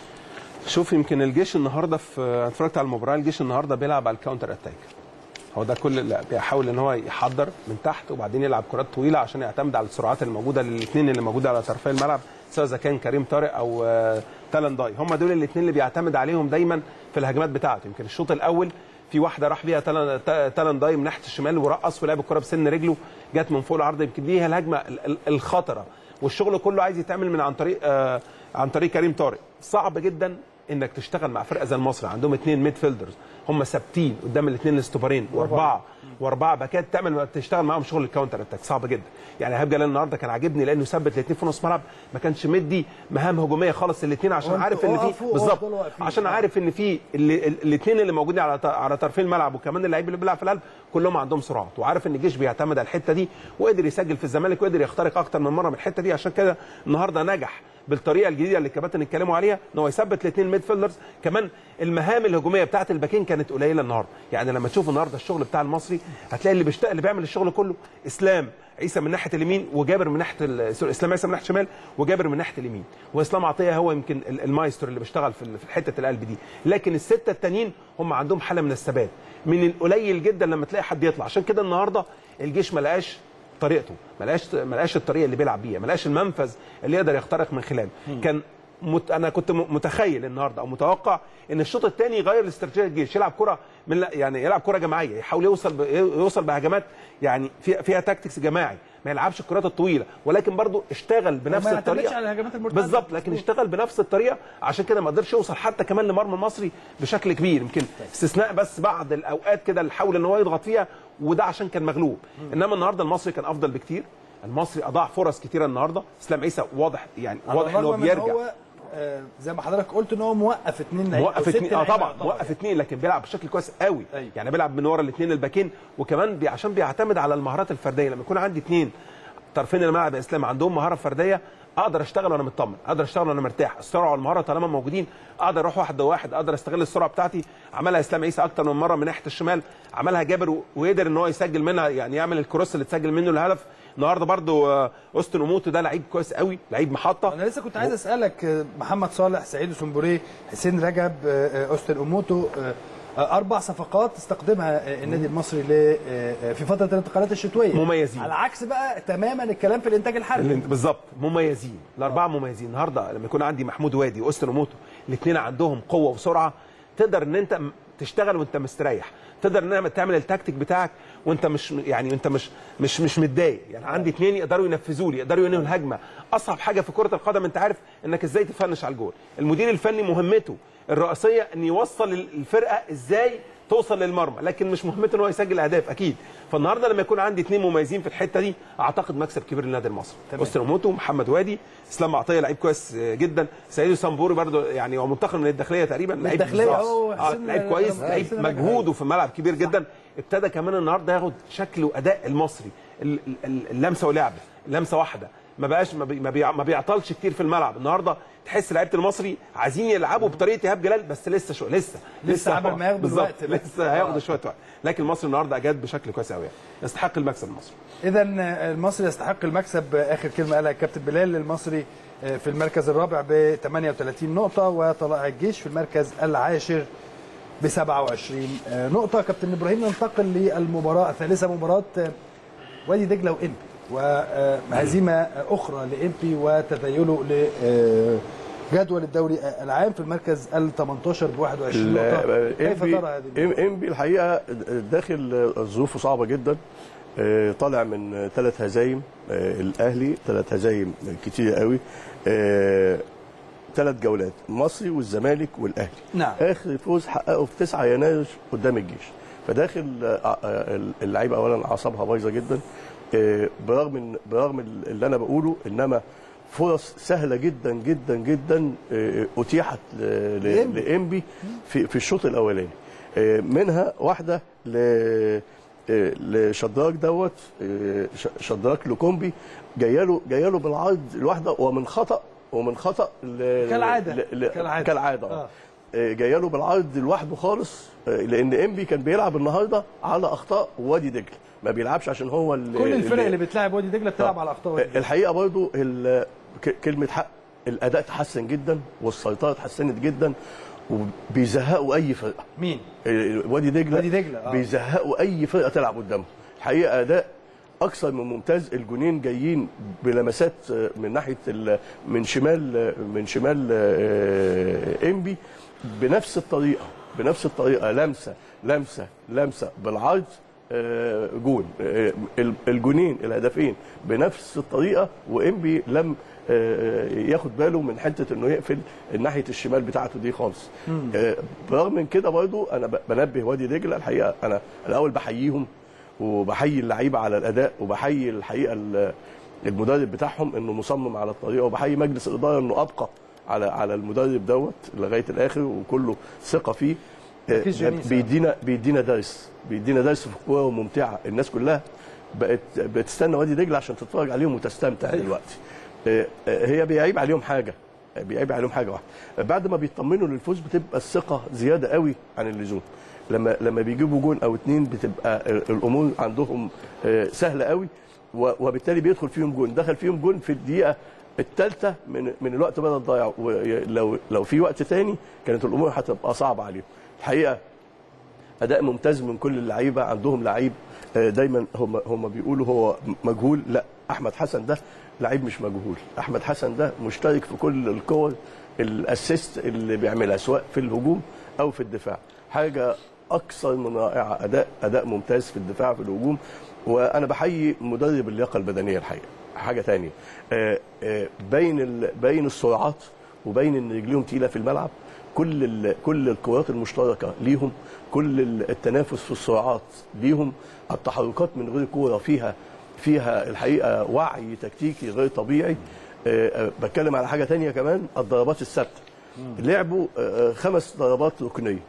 Speaker 4: شوف يمكن الجيش النهارده في أنا اتفرجت على المباراه الجيش النهارده بيلعب على الكاونتر اتاك هو ده كل اللي بيحاول ان هو يحضر من تحت وبعدين يلعب كرات طويله عشان يعتمد على السرعات الموجوده للاثنين اللي موجوده على طرفي الملعب سواء اذا كان كريم طارق او آه، تالان داي هم دول الاثنين اللي بيعتمد عليهم دايما في الهجمات بتاعته يمكن الشوط الاول في واحده راح بيها تالان تا- تالان داي من ناحيه الشمال ورقص ولعب الكره بسن رجله جت من فوق العرض يمكن دي هي الهجمه ال- ال- الخطره والشغل كله عايز يتعمل من عن طريق آه عن طريق كريم طارق صعب جدا انك تشتغل مع فرقه زي المصري عندهم اثنين ميد فيلدرز هم ثابتين قدام الاثنين الاستوبرين واربعه واربعه باكات تعمل تشتغل معاهم شغل الكاونتر اتاك صعب جدا يعني اهاب جلال النهارده كان عاجبني لانه ثبت الاثنين في نص ملعب ما كانش مدي مهام هجوميه خالص الاثنين عشان
Speaker 1: وانتوا
Speaker 4: عارف ان في
Speaker 1: وقفوا
Speaker 4: بالظبط
Speaker 1: وافضلوا واقفين.
Speaker 4: عشان عارف ان في الاثنين اللي موجودين على ط- على طرفين الملعب وكمان اللعيب اللي بيلعب في القلب كلهم عندهم سرعات وعارف ان الجيش بيعتمد على الحته دي وقدر يسجل في الزمالك وقدر يخترق اكتر من مره من الحته دي عشان كده النهارده نجح بالطريقه الجديده اللي الكباتن اتكلموا عليها ان هو يثبت الاثنين ميد فيلدرز كمان المهام الهجوميه بتاعه الباكين كانت قليله النهارده يعني لما تشوف النهارده الشغل بتاع المصري هتلاقي اللي بيشتغل اللي بيعمل الشغل كله اسلام عيسى من ناحيه اليمين وجابر من ناحيه ال- سوري، اسلام عيسى من ناحيه الشمال وجابر من ناحيه اليمين واسلام عطيه هو يمكن ال- المايسترو اللي بيشتغل في ال- في حته القلب دي لكن السته التانيين هم عندهم حاله من الثبات من القليل جدا لما تلاقي حد يطلع عشان كده النهارده الجيش ما لقاش طريقته ما لقاش ما لقاش الطريقه اللي بيلعب بيها ما لقاش المنفذ اللي يقدر يخترق من خلاله كان مت... انا كنت م- متخيل النهارده او متوقع ان الشوط الثاني يغير الاستراتيجيه الجيش يلعب كره من لا يعني يلعب كره جماعيه يحاول يوصل ب... يوصل بهجمات يعني فيها فيها تاكتكس جماعي ما يلعبش الكرات الطويله ولكن برضو اشتغل بنفس
Speaker 1: وما يعتمدش
Speaker 4: الطريقه
Speaker 1: على الهجمات المرتدة.
Speaker 4: بالظبط لكن اشتغل بنفس الطريقه عشان كده ما قدرش يوصل حتى كمان لمرمى المصري بشكل كبير يمكن استثناء بس بعض الاوقات كده اللي حاول ان هو يضغط فيها وده عشان كان مغلوب انما النهارده المصري كان افضل بكتير المصري اضاع فرص كتيره النهارده اسلام عيسى واضح يعني
Speaker 1: على
Speaker 4: واضح ان هو
Speaker 1: الرغم من
Speaker 4: بيرجع
Speaker 1: هو آه، زي ما حضرتك قلت ان هو موقف اثنين لعيبة
Speaker 4: موقف
Speaker 1: أو ست
Speaker 4: اثنين اه
Speaker 1: لعيبة
Speaker 4: طبعا
Speaker 1: يعتبر
Speaker 4: موقف اثنين لكن بيلعب بشكل كويس قوي
Speaker 1: أيوة.
Speaker 4: يعني بيلعب من ورا الاثنين الباكين وكمان بي عشان بيعتمد على المهارات الفرديه لما يكون عندي اثنين طرفين الملعب يا اسلام عندهم مهاره فرديه اقدر اشتغل وانا مطمن اقدر اشتغل وانا مرتاح السرعه والمهاره طالما موجودين اقدر اروح واحد واحد اقدر استغل السرعه بتاعتي عملها اسلام عيسى اكتر من مره من ناحيه الشمال عملها جابر و- وقدر ان هو يسجل منها يعني يعمل الكروس اللي تسجل منه الهدف النهارده برضو آه، اوستن اوموتو ده لعيب كويس قوي لعيب محطه
Speaker 1: انا لسه كنت عايز اسالك آه، محمد صالح سعيد سمبوري حسين رجب آه، آه، اوستن اوموتو آه، آه، اربع صفقات استخدمها آه، النادي المصري ل- آه، آه، في فتره الانتقالات الشتويه
Speaker 4: مميزين.
Speaker 1: على عكس بقى تماما الكلام في الانتاج الحربي
Speaker 4: اللي- بالظبط مميزين الاربعه مميزين النهارده لما يكون عندي محمود وادي واوستن وموتو الاثنين عندهم قوه وسرعه تقدر ان انت م- تشتغل وانت مستريح تقدر ان انت تعمل التكتيك بتاعك وانت مش يعني انت مش مش مش متضايق يعني عندي اثنين يقدروا ينفذوا لي يقدروا ينهوا الهجمه اصعب حاجه في كره القدم انت عارف انك ازاي تفنش على الجول المدير الفني مهمته الرئيسيه ان يوصل الفرقه ازاي توصل للمرمى لكن مش مهمته ان هو يسجل اهداف اكيد فالنهارده لما يكون عندي اثنين مميزين في الحته دي اعتقد مكسب كبير للنادي المصري
Speaker 1: تمام.
Speaker 4: اوستن موتو محمد وادي اسلام عطيه لعيب كويس جدا سيدو سامبوري برضو يعني هو منتقل من الداخليه تقريبا لعيب
Speaker 1: الداخلية
Speaker 4: بالظبط.
Speaker 1: هو
Speaker 4: آه،
Speaker 1: حسين-
Speaker 4: لعيب كويس
Speaker 1: آه،
Speaker 4: لعيب
Speaker 1: حسين رجب.
Speaker 4: مجهوده في الملعب كبير جدا ابتدى كمان النهارده ياخد شكل واداء المصري ال- ال- اللمسه ولعبه لمسه واحده ما بقاش ما, بي ما, بيع ما بيعطلش كتير في الملعب النهارده تحس لعيبه المصري عايزين يلعبوا بطريقه ايهاب جلال بس لسه شو لسه
Speaker 1: لسه عبال ما ياخدوا
Speaker 4: بالظبط
Speaker 1: الوقت بس.
Speaker 4: لسه هياخدوا شويه وقت لكن المصري النهارده اجاد بشكل كويس قوي يعني يستحق المكسب المصري
Speaker 1: اذا المصري يستحق المكسب اخر كلمه قالها الكابتن بلال المصري في المركز الرابع ب 38 نقطه وطلائع الجيش في المركز العاشر ب 27 نقطه كابتن ابراهيم ننتقل للمباراه الثالثه مباراه وادي دجله وانبي وهزيمه اخرى لانبي وتذيله لجدول الدوري العام في المركز ال 18 ب 21 نقطه كيف
Speaker 2: انبي
Speaker 1: ترى هذه المباراة؟
Speaker 2: انبي الحقيقه داخل ظروفه صعبه جدا آه، طالع من ثلاث هزايم آه، الاهلي ثلاث هزايم كتير قوي ثلاث جولات المصري والزمالك والاهلي
Speaker 1: نعم.
Speaker 2: اخر فوز حققه في 9 يناير قدام الجيش فداخل آه، آه، اللعيبه اولا اعصابها بايظه جدا آه، برغم ان برغم اللي انا بقوله انما فرص سهله جدا جدا جدا آه، اتيحت ل- ل-
Speaker 1: لإنبي.
Speaker 2: لانبي في في الشوط الاولاني آه، منها واحده ل آه، لشدراك دوت آه، ش- شدراك لوكومبي جايه له جايه له بالعرض الواحده ومن خطا ومن خطا ل...
Speaker 1: كالعادة.
Speaker 2: ل... ل...
Speaker 1: كالعادة.
Speaker 2: كالعاده
Speaker 1: آه.
Speaker 2: اه آه، جايه له بالعرض لوحده خالص آه، لان انبي كان بيلعب النهارده على اخطاء وادي دجله ما بيلعبش عشان هو اللي
Speaker 1: كل الفرق اللي بتلعب وادي دجله بتلعب على اخطاء وادي دجلة.
Speaker 2: الحقيقه برضو ال- ك- كلمه حق الاداء تحسن جدا والسيطره اتحسنت جدا وبيزهقوا اي فرقه
Speaker 1: مين
Speaker 2: ال- وادي دجله
Speaker 1: وادي دجلة، آه.
Speaker 2: بيزهقوا اي فرقه تلعب قدامهم الحقيقه اداء اكثر من ممتاز الجونين جايين بلمسات آه، من ناحيه ال- من شمال آه، من شمال آه، انبي بنفس الطريقه بنفس الطريقه لمسه لمسه لمسه بالعرض آه، جون آه، ال- الجونين الهدفين بنفس الطريقه وانبي لم آه، ياخد باله من حته انه يقفل ناحيه الشمال بتاعته دي خالص آه، برغم من كده برضو انا ب- بنبه وادي دجله الحقيقه انا الاول بحييهم وبحيي اللعيبه على الاداء وبحيي الحقيقه ال- المدرب بتاعهم انه مصمم على الطريقه وبحيي مجلس الاداره انه ابقى على على المدرب دوت لغايه الاخر وكله ثقه فيه آه،
Speaker 1: تركيز جميل صراحة.
Speaker 2: بيدينا بيدينا درس بيدينا درس في الكوره ممتعه الناس كلها بقت بتستنى وادي دجله عشان تتفرج عليهم وتستمتع دلوقتي آه، آه، هي بيعيب عليهم حاجه بيعيب عليهم حاجه واحده بعد ما بيطمنوا للفوز بتبقى الثقه زياده قوي عن اللزوم لما لما بيجيبوا جون او اتنين بتبقى الامور عندهم آه، سهله قوي و- وبالتالي بيدخل فيهم جون دخل فيهم جون في الدقيقه الثالثه من من الوقت بدل ضايع ولو لو في وقت تاني كانت الامور هتبقى صعبه عليهم الحقيقه اداء ممتاز من كل اللعيبه عندهم لعيب آه، دايما هم هم بيقولوا هو مجهول لا احمد حسن ده لعيب مش مجهول احمد حسن ده مشترك في كل الكور الاسيست اللي بيعملها سواء في الهجوم او في الدفاع حاجه اكثر من رائعه اداء اداء ممتاز في الدفاع في الهجوم وانا بحيي مدرب اللياقه البدنيه الحقيقه حاجه تانية آه، آه، بين ال- بين السرعات وبين ان رجليهم تقيله في الملعب كل ال- كل الكرات المشتركه ليهم كل ال- التنافس في السرعات ليهم التحركات من غير كوره فيها فيها الحقيقه وعي تكتيكي غير طبيعي آه، آه، بتكلم على حاجه تانية كمان الضربات الثابته لعبوا آه، آه، خمس ضربات ركنيه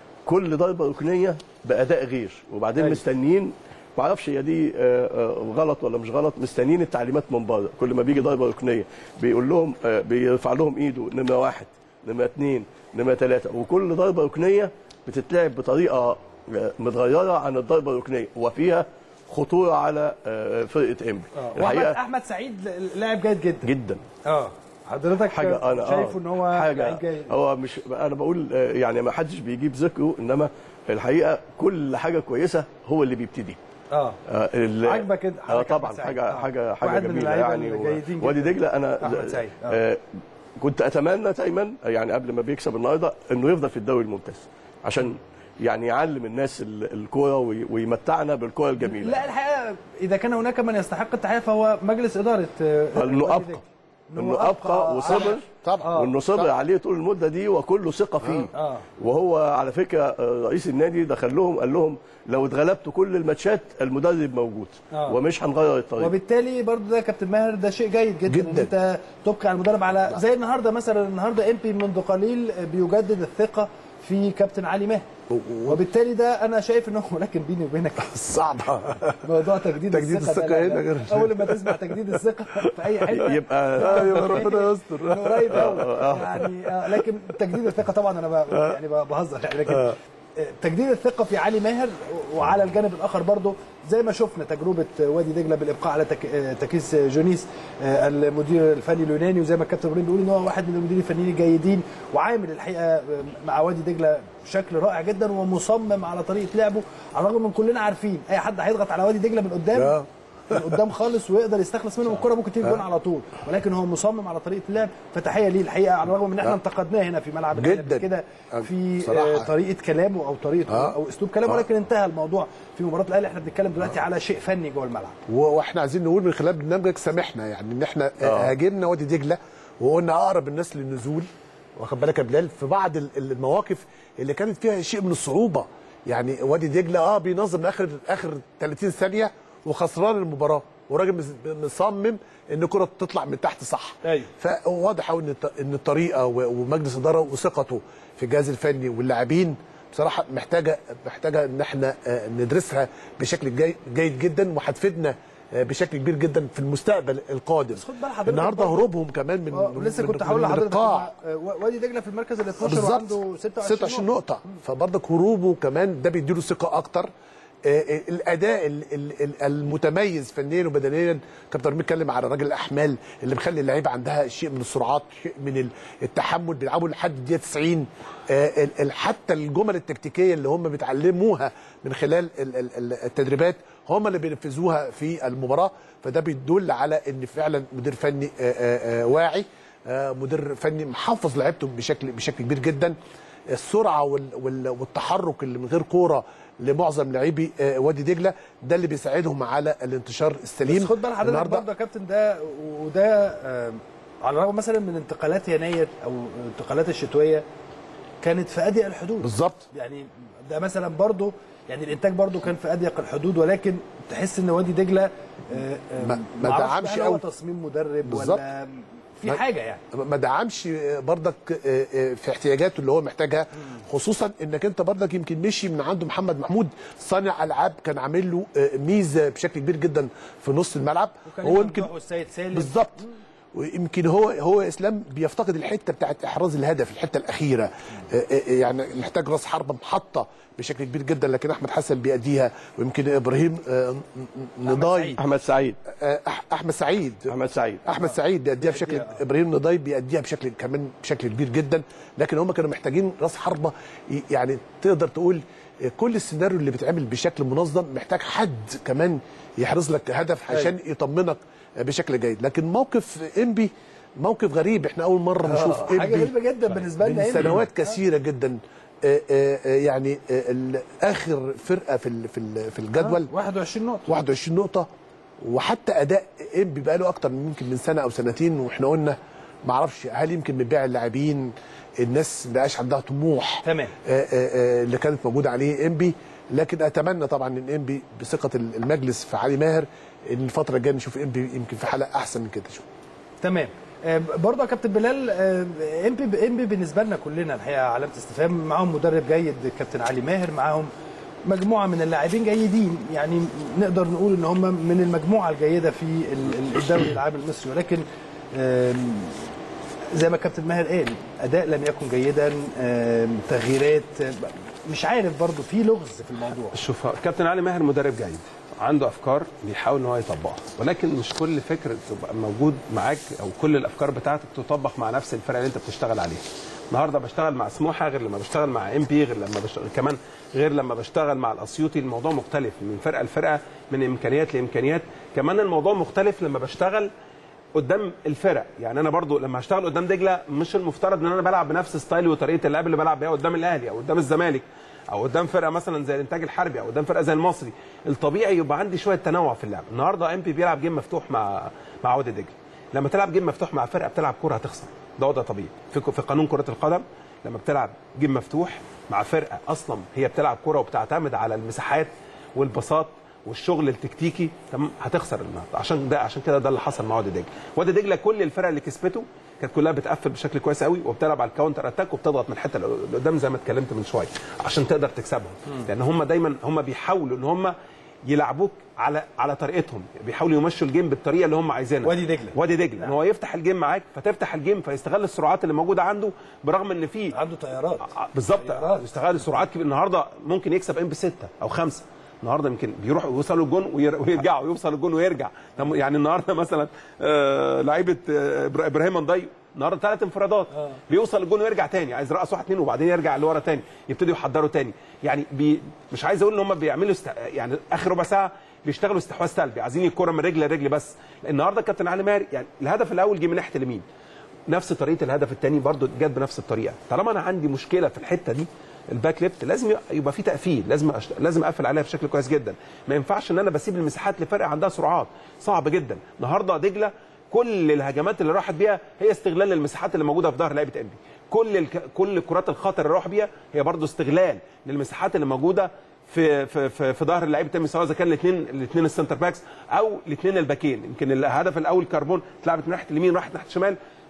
Speaker 2: كل ضربه ركنيه باداء غير وبعدين
Speaker 1: أيوة.
Speaker 2: مستنيين ما اعرفش هي دي آه، آه، غلط ولا مش غلط مستنيين التعليمات من بره كل ما بيجي ضربه ركنيه بيقول لهم آه، بيرفع لهم ايده نمره واحد نمره اثنين نمره ثلاثه وكل ضربه ركنيه بتتلعب بطريقه آه، متغيره عن الضربه الركنيه وفيها خطوره على آه، فرقه انبي
Speaker 1: واحمد احمد سعيد لاعب جيد جدا
Speaker 2: جدا
Speaker 1: اه حضرتك
Speaker 2: حاجه انا
Speaker 1: شايفه ان هو
Speaker 2: حاجه
Speaker 1: لعيب جيد
Speaker 2: هو مش انا بقول آه، يعني ما حدش بيجيب ذكره انما الحقيقه كل حاجه كويسه هو اللي بيبتدي
Speaker 1: اه
Speaker 2: آه، ال-
Speaker 1: عاجبك انت
Speaker 2: اه
Speaker 1: حضرتك
Speaker 2: طبعا
Speaker 1: أحمد سعيد.
Speaker 2: حاجه
Speaker 1: آه.
Speaker 2: حاجه
Speaker 1: واحد
Speaker 2: حاجه
Speaker 1: من
Speaker 2: جميله
Speaker 1: اللعيبة
Speaker 2: يعني و-
Speaker 1: الجيدين
Speaker 2: وادي
Speaker 1: جداً.
Speaker 2: دجله انا
Speaker 1: أحمد سعيد. آه.
Speaker 2: آه، كنت اتمنى دايما يعني قبل ما بيكسب النهارده انه يفضل في الدوري الممتاز عشان يعني يعلم الناس ال- الكوره وي- ويمتعنا بالكوره الجميله
Speaker 1: لا الحقيقه اذا كان هناك من يستحق التحيه فهو مجلس اداره آه،
Speaker 2: انه
Speaker 1: وادي
Speaker 2: ابقى
Speaker 1: دجلة.
Speaker 2: انه ابقى وصبر
Speaker 3: طبعا
Speaker 2: وانه صبر عليه طول المده دي وكله ثقه فيه
Speaker 1: آه.
Speaker 2: وهو على فكره آه، رئيس النادي دخل لهم قال لهم لو اتغلبتوا كل الماتشات المدرب موجود
Speaker 1: آه.
Speaker 2: ومش هنغير الطريقه
Speaker 1: وبالتالي برضو ده يا كابتن ماهر ده شيء جيد جدا,
Speaker 3: جداً.
Speaker 1: ان انت تبقي على المدرب على زي النهارده مثلا النهارده امبي منذ قليل بيجدد الثقه في كابتن علي ماهر وبالتالي ده انا شايف انه ولكن بيني وبينك
Speaker 3: صعبه
Speaker 1: موضوع تجديد,
Speaker 3: تجديد
Speaker 1: الثقه,
Speaker 3: الثقة
Speaker 1: ده-
Speaker 3: هنا
Speaker 1: ده-
Speaker 3: غير-
Speaker 1: اول ما تسمع تجديد الثقه في اي حته
Speaker 2: يبقى
Speaker 3: يبقى ربنا يستر
Speaker 1: إنه قريب قوي يعني آه، لكن تجديد الثقه طبعا انا ب- يعني ب- بهزر يعني لكن آه، تجديد الثقه في علي ماهر وعلى الجانب الاخر برضه زي ما شفنا تجربه وادي دجله بالابقاء على تك... آه، تكيس جونيس آه، المدير الفني اليوناني وزي ما الكابتن ابراهيم بيقول ان هو واحد من المديرين الفنيين الجيدين وعامل الحقيقه آه، مع وادي دجله بشكل رائع جدا ومصمم على طريقه لعبه على الرغم من كلنا عارفين اي حد هيضغط على وادي دجله من قدام
Speaker 3: آه.
Speaker 1: من قدام خالص ويقدر يستخلص منهم الكره ممكن تيجي جون على طول ولكن هو مصمم على طريقه اللعب فتحيه ليه الحقيقه على الرغم من ان احنا انتقدناه هنا في ملعب الأهلي قبل
Speaker 3: جداً.
Speaker 1: كده في
Speaker 3: بصراحة.
Speaker 1: آه، طريقه كلامه او طريقه
Speaker 3: آه.
Speaker 1: او اسلوب كلامه
Speaker 3: آه.
Speaker 1: ولكن انتهى الموضوع في مباراه الاهلي احنا بنتكلم دلوقتي على شيء فني جوه الملعب
Speaker 3: و- واحنا عايزين نقول من خلال برنامجك سامحنا يعني ان احنا هاجمنا وادي دجله وقلنا اقرب الناس للنزول واخد بالك يا بلال في بعض ال- المواقف اللي كانت فيها شيء من الصعوبه يعني وادي دجله اه بينظم اخر اخر 30 ثانيه وخسران المباراه وراجل مس- مصمم ان الكره تطلع من تحت صح
Speaker 1: أيوة.
Speaker 3: فواضح قوي ان الط- ان الطريقه و- ومجلس اداره وثقته في الجهاز الفني واللاعبين بصراحه محتاجه محتاجه ان احنا آه، ندرسها بشكل جي- جيد جدا وهتفيدنا آه، بشكل كبير جدا في المستقبل القادم
Speaker 1: خد بال حضرتك
Speaker 3: النهارده
Speaker 1: برضه.
Speaker 3: هروبهم كمان من
Speaker 1: آه،
Speaker 3: من-
Speaker 1: لسه
Speaker 3: من-
Speaker 1: كنت
Speaker 3: من-
Speaker 1: هقول
Speaker 3: من
Speaker 1: لحضرتك
Speaker 3: القاع.
Speaker 1: آه، وادي دجله في المركز ال 12
Speaker 3: بالظبط
Speaker 1: وعنده 26
Speaker 3: 26 نقطة فبرضك هروبه كمان ده بيديله ثقة أكتر آه، آه، الأداء ال- ال- ال- المتميز فنيا وبدنيا كابتن رمي اتكلم على راجل الأحمال اللي مخلي اللعيبة عندها شيء من السرعات شيء من ال- التحمل بيلعبوا لحد الدقيقة 90 آه، ال- ال- حتى الجمل التكتيكية اللي هم بيتعلموها من خلال ال- ال- ال- التدريبات هم اللي بينفذوها في المباراة فده بيدل على ان فعلا مدير فني آه، آه، آه، واعي آه، مدير فني محافظ لعيبته بشكل بشكل كبير جدا السرعه وال وال والتحرك اللي من غير كوره لمعظم لاعبي آه، وادي دجله ده اللي بيساعدهم على الانتشار السليم
Speaker 1: بس خد بال حضرتك برضه يا كابتن ده وده آه، على الرغم مثلا من انتقالات يناير او انتقالات الشتويه كانت في اضيق الحدود
Speaker 3: بالظبط
Speaker 1: يعني ده مثلا برضه يعني الانتاج برضه كان في اضيق الحدود ولكن تحس ان وادي دجله آه، آه،
Speaker 3: ما- ما
Speaker 1: معرفش
Speaker 3: دعمش
Speaker 1: بقى هو
Speaker 3: قوي.
Speaker 1: تصميم مدرب
Speaker 3: بالظبط.
Speaker 1: ولا في
Speaker 3: ما-
Speaker 1: حاجه يعني
Speaker 3: ما دعمش برضك آه، آه، في احتياجاته اللي هو محتاجها خصوصا انك انت برضك يمكن مشي من عنده محمد محمود صانع العاب كان عامل له آه، ميزه بشكل كبير جدا في نص الملعب
Speaker 1: وكان
Speaker 3: هو يمكن
Speaker 1: والسيد سالم
Speaker 3: بالظبط ويمكن هو هو اسلام بيفتقد الحته بتاعت احراز الهدف الحته الاخيره آه، آه، يعني محتاج راس حربه محطه بشكل كبير جدا لكن احمد حسن بيأديها ويمكن ابراهيم آه، ن- ن- نضاي
Speaker 1: سعيد.
Speaker 2: احمد سعيد
Speaker 3: آه، أح- احمد سعيد
Speaker 2: احمد سعيد
Speaker 3: احمد سعيد بيأديها بشكل
Speaker 1: بيأديها، آه.
Speaker 3: ابراهيم نضاي بيأديها بشكل كمان بشكل كبير جدا لكن هم كانوا محتاجين راس حربه ي- يعني تقدر تقول آه، كل السيناريو اللي بيتعمل بشكل منظم محتاج حد كمان يحرز لك هدف عشان يطمنك آه، بشكل جيد لكن موقف انبي موقف غريب احنا اول مره نشوف
Speaker 1: آه، حاجه
Speaker 3: انبي
Speaker 1: غريبه جدا بالنسبه لنا
Speaker 3: من
Speaker 1: إنبي.
Speaker 3: سنوات كثيره جدا آه، آه، آه، يعني آه، ال- اخر فرقه في ال- في ال- في الجدول
Speaker 1: 21 نقطه
Speaker 3: 21 نقطة وحتى أداء إنبي بقى له أكتر من يمكن من سنة أو سنتين وإحنا قلنا ما أعرفش هل يمكن من بيع اللاعبين الناس ما بقاش عندها طموح
Speaker 1: تمام.
Speaker 3: آه، آه، آه، اللي كانت موجودة عليه إنبي لكن أتمنى طبعا إن إنبي بثقة المجلس في علي ماهر إن الفترة الجاية نشوف إنبي يمكن في حالة أحسن من كده شوية
Speaker 1: تمام آه، برضه يا كابتن بلال آه، امبي امبي بالنسبه لنا كلنا الحقيقه علامه استفهام معاهم مدرب جيد كابتن علي ماهر معاهم مجموعه من اللاعبين جيدين يعني نقدر نقول ان هم من المجموعه الجيده في ال- ال- الدوري العام المصري ولكن آم، زي ما كابتن ماهر قال اداء لم يكن جيدا آم، تغييرات آم، مش عارف برضه في لغز في الموضوع
Speaker 4: شوف كابتن علي ماهر مدرب جيد عنده افكار بيحاول ان هو يطبقها ولكن مش كل فكر تبقى موجود معاك او كل الافكار بتاعتك تطبق مع نفس الفرقه اللي انت بتشتغل عليها النهارده بشتغل مع سموحه غير لما بشتغل مع ام بي غير لما بشتغل كمان غير لما بشتغل مع الاسيوطي الموضوع مختلف من فرقه لفرقه من امكانيات لامكانيات كمان الموضوع مختلف لما بشتغل قدام الفرق يعني انا برضو لما هشتغل قدام دجله مش المفترض ان انا بلعب بنفس ستايلي وطريقه اللعب اللي بلعب بيها قدام الاهلي او قدام الزمالك او قدام فرقه مثلا زي الانتاج الحربي او قدام فرقه زي المصري الطبيعي يبقى عندي شويه تنوع في اللعب النهارده ام بي بيلعب جيم مفتوح مع مع وادي دجله لما تلعب جيم مفتوح مع فرقه بتلعب كوره هتخسر ده وضع طبيعي في في قانون كره القدم لما بتلعب جيم مفتوح مع فرقه اصلا هي بتلعب كوره وبتعتمد على المساحات والبساط والشغل التكتيكي تمام هتخسر النهارده عشان ده عشان كده ده اللي حصل مع وادي دجله وادي دجله كل الفرق اللي كسبته كانت كلها بتقفل بشكل كويس قوي وبتلعب على الكاونتر اتاك وبتضغط من الحته اللي قدام زي ما اتكلمت من شويه عشان تقدر تكسبهم لان هم دايما هم بيحاولوا ان هم يلعبوك على على طريقتهم بيحاولوا يمشوا الجيم بالطريقه اللي هم عايزينها
Speaker 1: وادي دجلة.
Speaker 4: وادي دجله ان هو يفتح الجيم معاك فتفتح الجيم فيستغل السرعات اللي موجوده عنده برغم ان في
Speaker 1: عنده طيارات
Speaker 4: بالظبط
Speaker 1: طيارات.
Speaker 4: يستغل سرعات كبيره النهارده ممكن يكسب ام بسته او خمسه النهارده يمكن بيروحوا يوصلوا الجون وير- ويرجعوا يوصل الجون ويرجع طب يعني النهارده مثلا آه لعيبه آه إبرا- ابراهيم نداي النهارده ثلاث انفرادات بيوصل الجون ويرجع تاني عايز رقص واحد اثنين وبعدين يرجع لورا تاني يبتدوا يحضروا تاني يعني بي مش عايز اقول ان هم بيعملوا است... يعني اخر ربع ساعه بيشتغلوا استحواذ سلبي عايزين الكره من رجل لرجل بس النهارده كابتن علي ماهر يعني الهدف الاول جه من ناحيه اليمين نفس طريقه الهدف الثاني برضو جت بنفس الطريقه طالما انا عندي مشكله في الحته دي الباك ليفت لازم يبقى في تقفيل لازم أشت... لازم اقفل عليها بشكل كويس جدا ما ينفعش ان انا بسيب المساحات لفرقه عندها سرعات صعب جدا النهارده دجله كل الهجمات اللي راحت بيها هي استغلال المساحات اللي موجوده في ظهر لعيبه انبي كل الك... كل الكرات الخطر اللي راح بيها هي برضو استغلال للمساحات اللي موجوده في في في, في ظهر اللعيبه تاني سواء اذا كان الاثنين الاثنين السنتر باكس او الاثنين الباكين يمكن الهدف الاول كربون اتلعبت من ناحيه اليمين راحت ناحيه الشمال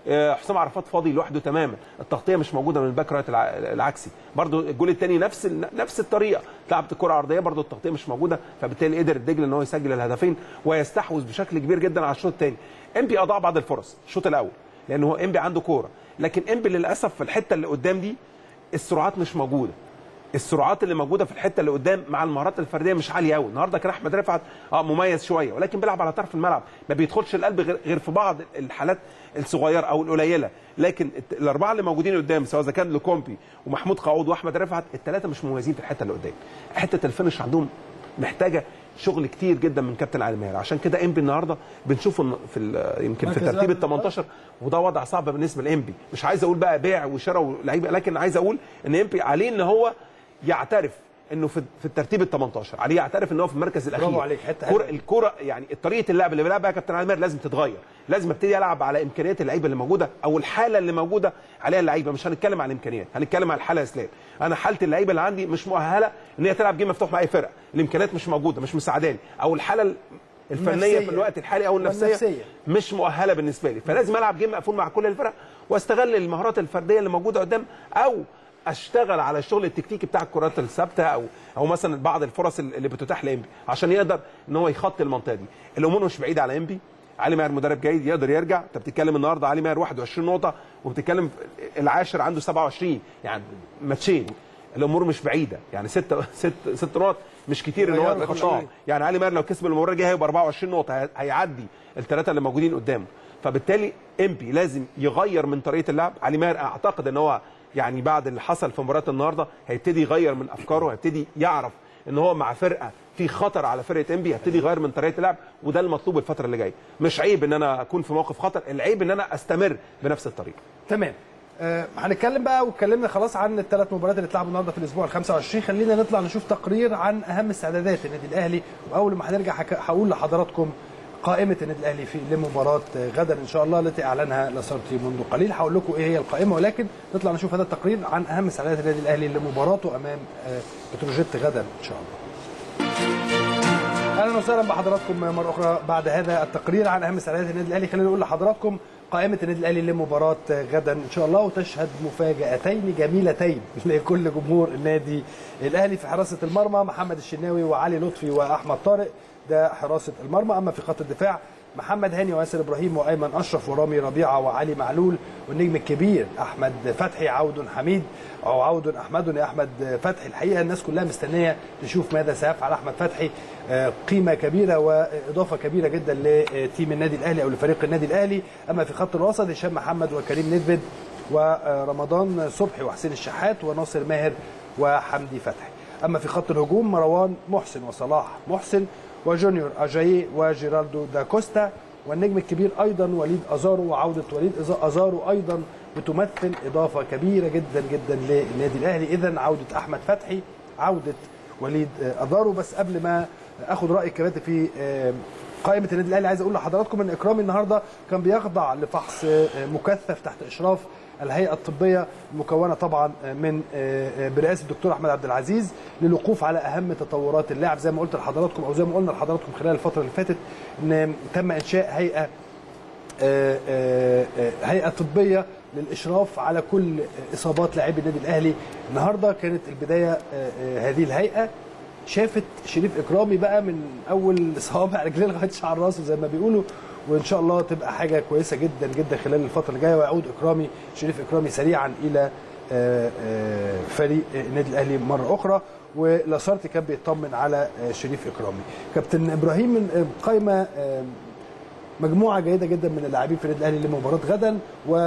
Speaker 4: آه، حسام عرفات فاضي لوحده تماما التغطيه مش موجوده من الباك رايت الع- العكسي برضو الجول الثاني نفس ال- نفس الطريقه لعبت الكره عرضيه برضو التغطيه مش موجوده فبالتالي قدر الدجل ان هو يسجل الهدفين ويستحوذ بشكل كبير جدا على الشوط الثاني انبي اضاع بعض الفرص الشوط الاول لان هو انبي عنده كوره لكن انبي للاسف في الحته اللي قدام دي السرعات مش موجوده السرعات اللي موجوده في الحته اللي قدام مع المهارات الفرديه مش عاليه قوي النهارده كان احمد رفعت اه مميز شويه ولكن بيلعب على طرف الملعب ما بيدخلش القلب غير, غير في بعض الحالات الصغيره او القليله لكن الت- الاربعه اللي موجودين قدام سواء اذا كان لوكومبي ومحمود قعود واحمد رفعت الثلاثه مش مميزين في الحته اللي قدام حته الفينش عندهم محتاجه شغل كتير جدا من كابتن علي ماهر عشان كده انبي النهارده بنشوفه إن في ال- يمكن في
Speaker 1: مركز
Speaker 4: ترتيب ال
Speaker 1: واحد.
Speaker 4: 18 وده وضع صعب بالنسبه لانبي مش عايز اقول بقى بيع وشراء ولعيبه لكن عايز اقول ان انبي عليه ان هو يعترف انه في في الترتيب ال 18 عليه يعترف ان هو في المركز الاخير
Speaker 1: برافو عليك، حتة
Speaker 4: كرة
Speaker 1: حلوة.
Speaker 4: الكرة يعني طريقه اللعب اللي بيلعبها كابتن علي ماهر لازم تتغير لازم ابتدي العب على امكانيات اللعيبه اللي موجوده او الحاله اللي موجوده عليها اللعيبه مش هنتكلم عن الامكانيات هنتكلم عن الحاله يا اسلام انا حاله اللعيبه اللي عندي مش مؤهله ان هي تلعب جيم مفتوح مع اي فرقه الامكانيات مش موجوده مش مساعداني او الحاله ال- الفنيه
Speaker 1: النفسية.
Speaker 4: في الوقت الحالي او النفسيه,
Speaker 1: والنفسية.
Speaker 4: مش مؤهله بالنسبه لي فلازم العب جيم مقفول مع كل الفرق واستغل المهارات الفرديه اللي موجوده قدام او اشتغل على الشغل التكتيكي بتاع الكرات الثابته او او مثلا بعض الفرص اللي بتتاح لانبي عشان يقدر ان هو يخطي المنطقه دي الامور مش بعيده على انبي علي ماهر مدرب جيد يقدر يرجع انت بتتكلم النهارده علي ماهر 21 نقطه وبتتكلم العاشر عنده 27 يعني ماتشين الامور مش بعيده يعني ست ست ست نقط مش كتير ان هو
Speaker 1: غيروا
Speaker 4: يبقى
Speaker 1: كل
Speaker 4: خسران
Speaker 1: شوية.
Speaker 4: يعني علي ماهر لو كسب المباراه الجايه هيبقى 24 نقطه هي- هيعدي الثلاثه اللي موجودين قدامه فبالتالي امبي لازم يغير من طريقه اللعب علي ماهر اعتقد ان هو يعني بعد اللي حصل في مباراه النهارده هيبتدي يغير من افكاره هيبتدي يعرف ان هو مع فرقه في خطر على فرقه انبي هيبتدي يغير من طريقه اللعب وده المطلوب الفتره اللي جايه مش عيب ان انا اكون في موقف خطر العيب ان انا استمر بنفس الطريقه
Speaker 1: تمام آه هنتكلم بقى واتكلمنا خلاص عن الثلاث مباريات اللي اتلعبوا النهارده في الاسبوع ال 25 خلينا نطلع نشوف تقرير عن اهم استعدادات النادي الاهلي واول ما هنرجع هك- هقول لحضراتكم قائمه النادي الاهلي في لمباراه آه، غدا ان شاء الله التي اعلنها لاسارتي منذ قليل هقول لكم ايه هي القائمه ولكن نطلع نشوف هذا التقرير عن اهم استعدادات النادي الاهلي لمباراته امام آه، بتروجيت غدا ان شاء الله اهلا وسهلا بحضراتكم مره اخرى بعد هذا التقرير عن اهم استعدادات النادي الاهلي خلينا نقول لحضراتكم قائمه النادي الاهلي لمباراه غدا ان شاء الله وتشهد مفاجاتين جميلتين لكل جمهور النادي الاهلي في حراسه المرمى محمد الشناوي وعلي لطفي واحمد طارق ده حراسه المرمى اما في خط الدفاع محمد هاني وياسر ابراهيم وايمن اشرف ورامي ربيعه وعلي معلول والنجم الكبير احمد فتحي عود حميد او عود احمد يا احمد فتحي الحقيقه الناس كلها مستنيه تشوف ماذا سيفعل احمد فتحي آه، قيمه كبيره واضافه كبيره جدا لتيم النادي الاهلي او لفريق النادي الاهلي اما في خط الوسط هشام محمد وكريم ندفد ورمضان صبحي وحسين الشحات وناصر ماهر وحمدي فتحي اما في خط الهجوم مروان محسن وصلاح محسن وجونيور اجاييه وجيرالدو داكوستا والنجم الكبير ايضا وليد ازارو وعوده وليد إز- ازارو ايضا بتمثل اضافه كبيره جدا جدا للنادي الاهلي اذا عوده احمد فتحي عوده وليد آه، ازارو بس قبل ما اخد راي الكباتن في آه، قائمه النادي الاهلي عايز اقول لحضراتكم ان اكرامي النهارده كان بيخضع لفحص آه، مكثف تحت اشراف الهيئه الطبيه المكونه طبعا من آه، آه، برئاسه الدكتور احمد عبد العزيز للوقوف على اهم تطورات اللاعب زي ما قلت لحضراتكم او زي ما قلنا لحضراتكم خلال الفتره اللي فاتت ان تم انشاء هيئه آه، آه، آه، هيئه طبيه للاشراف على كل اصابات لاعبي النادي الاهلي النهارده كانت البدايه آه، آه، هذه الهيئه شافت شريف اكرامي بقى من اول صوابع رجليه لغايه شعر راسه زي ما بيقولوا وان شاء الله تبقى حاجه كويسه جدا جدا خلال الفتره اللي جايه ويعود اكرامي شريف اكرامي سريعا الى آه، آه، فريق النادي الاهلي مره اخرى ولاسارتي كان بيطمن على آه، شريف اكرامي كابتن ابراهيم آه، قائمه آه، مجموعه جيده جدا من اللاعبين في النادي الاهلي لمباراه غدا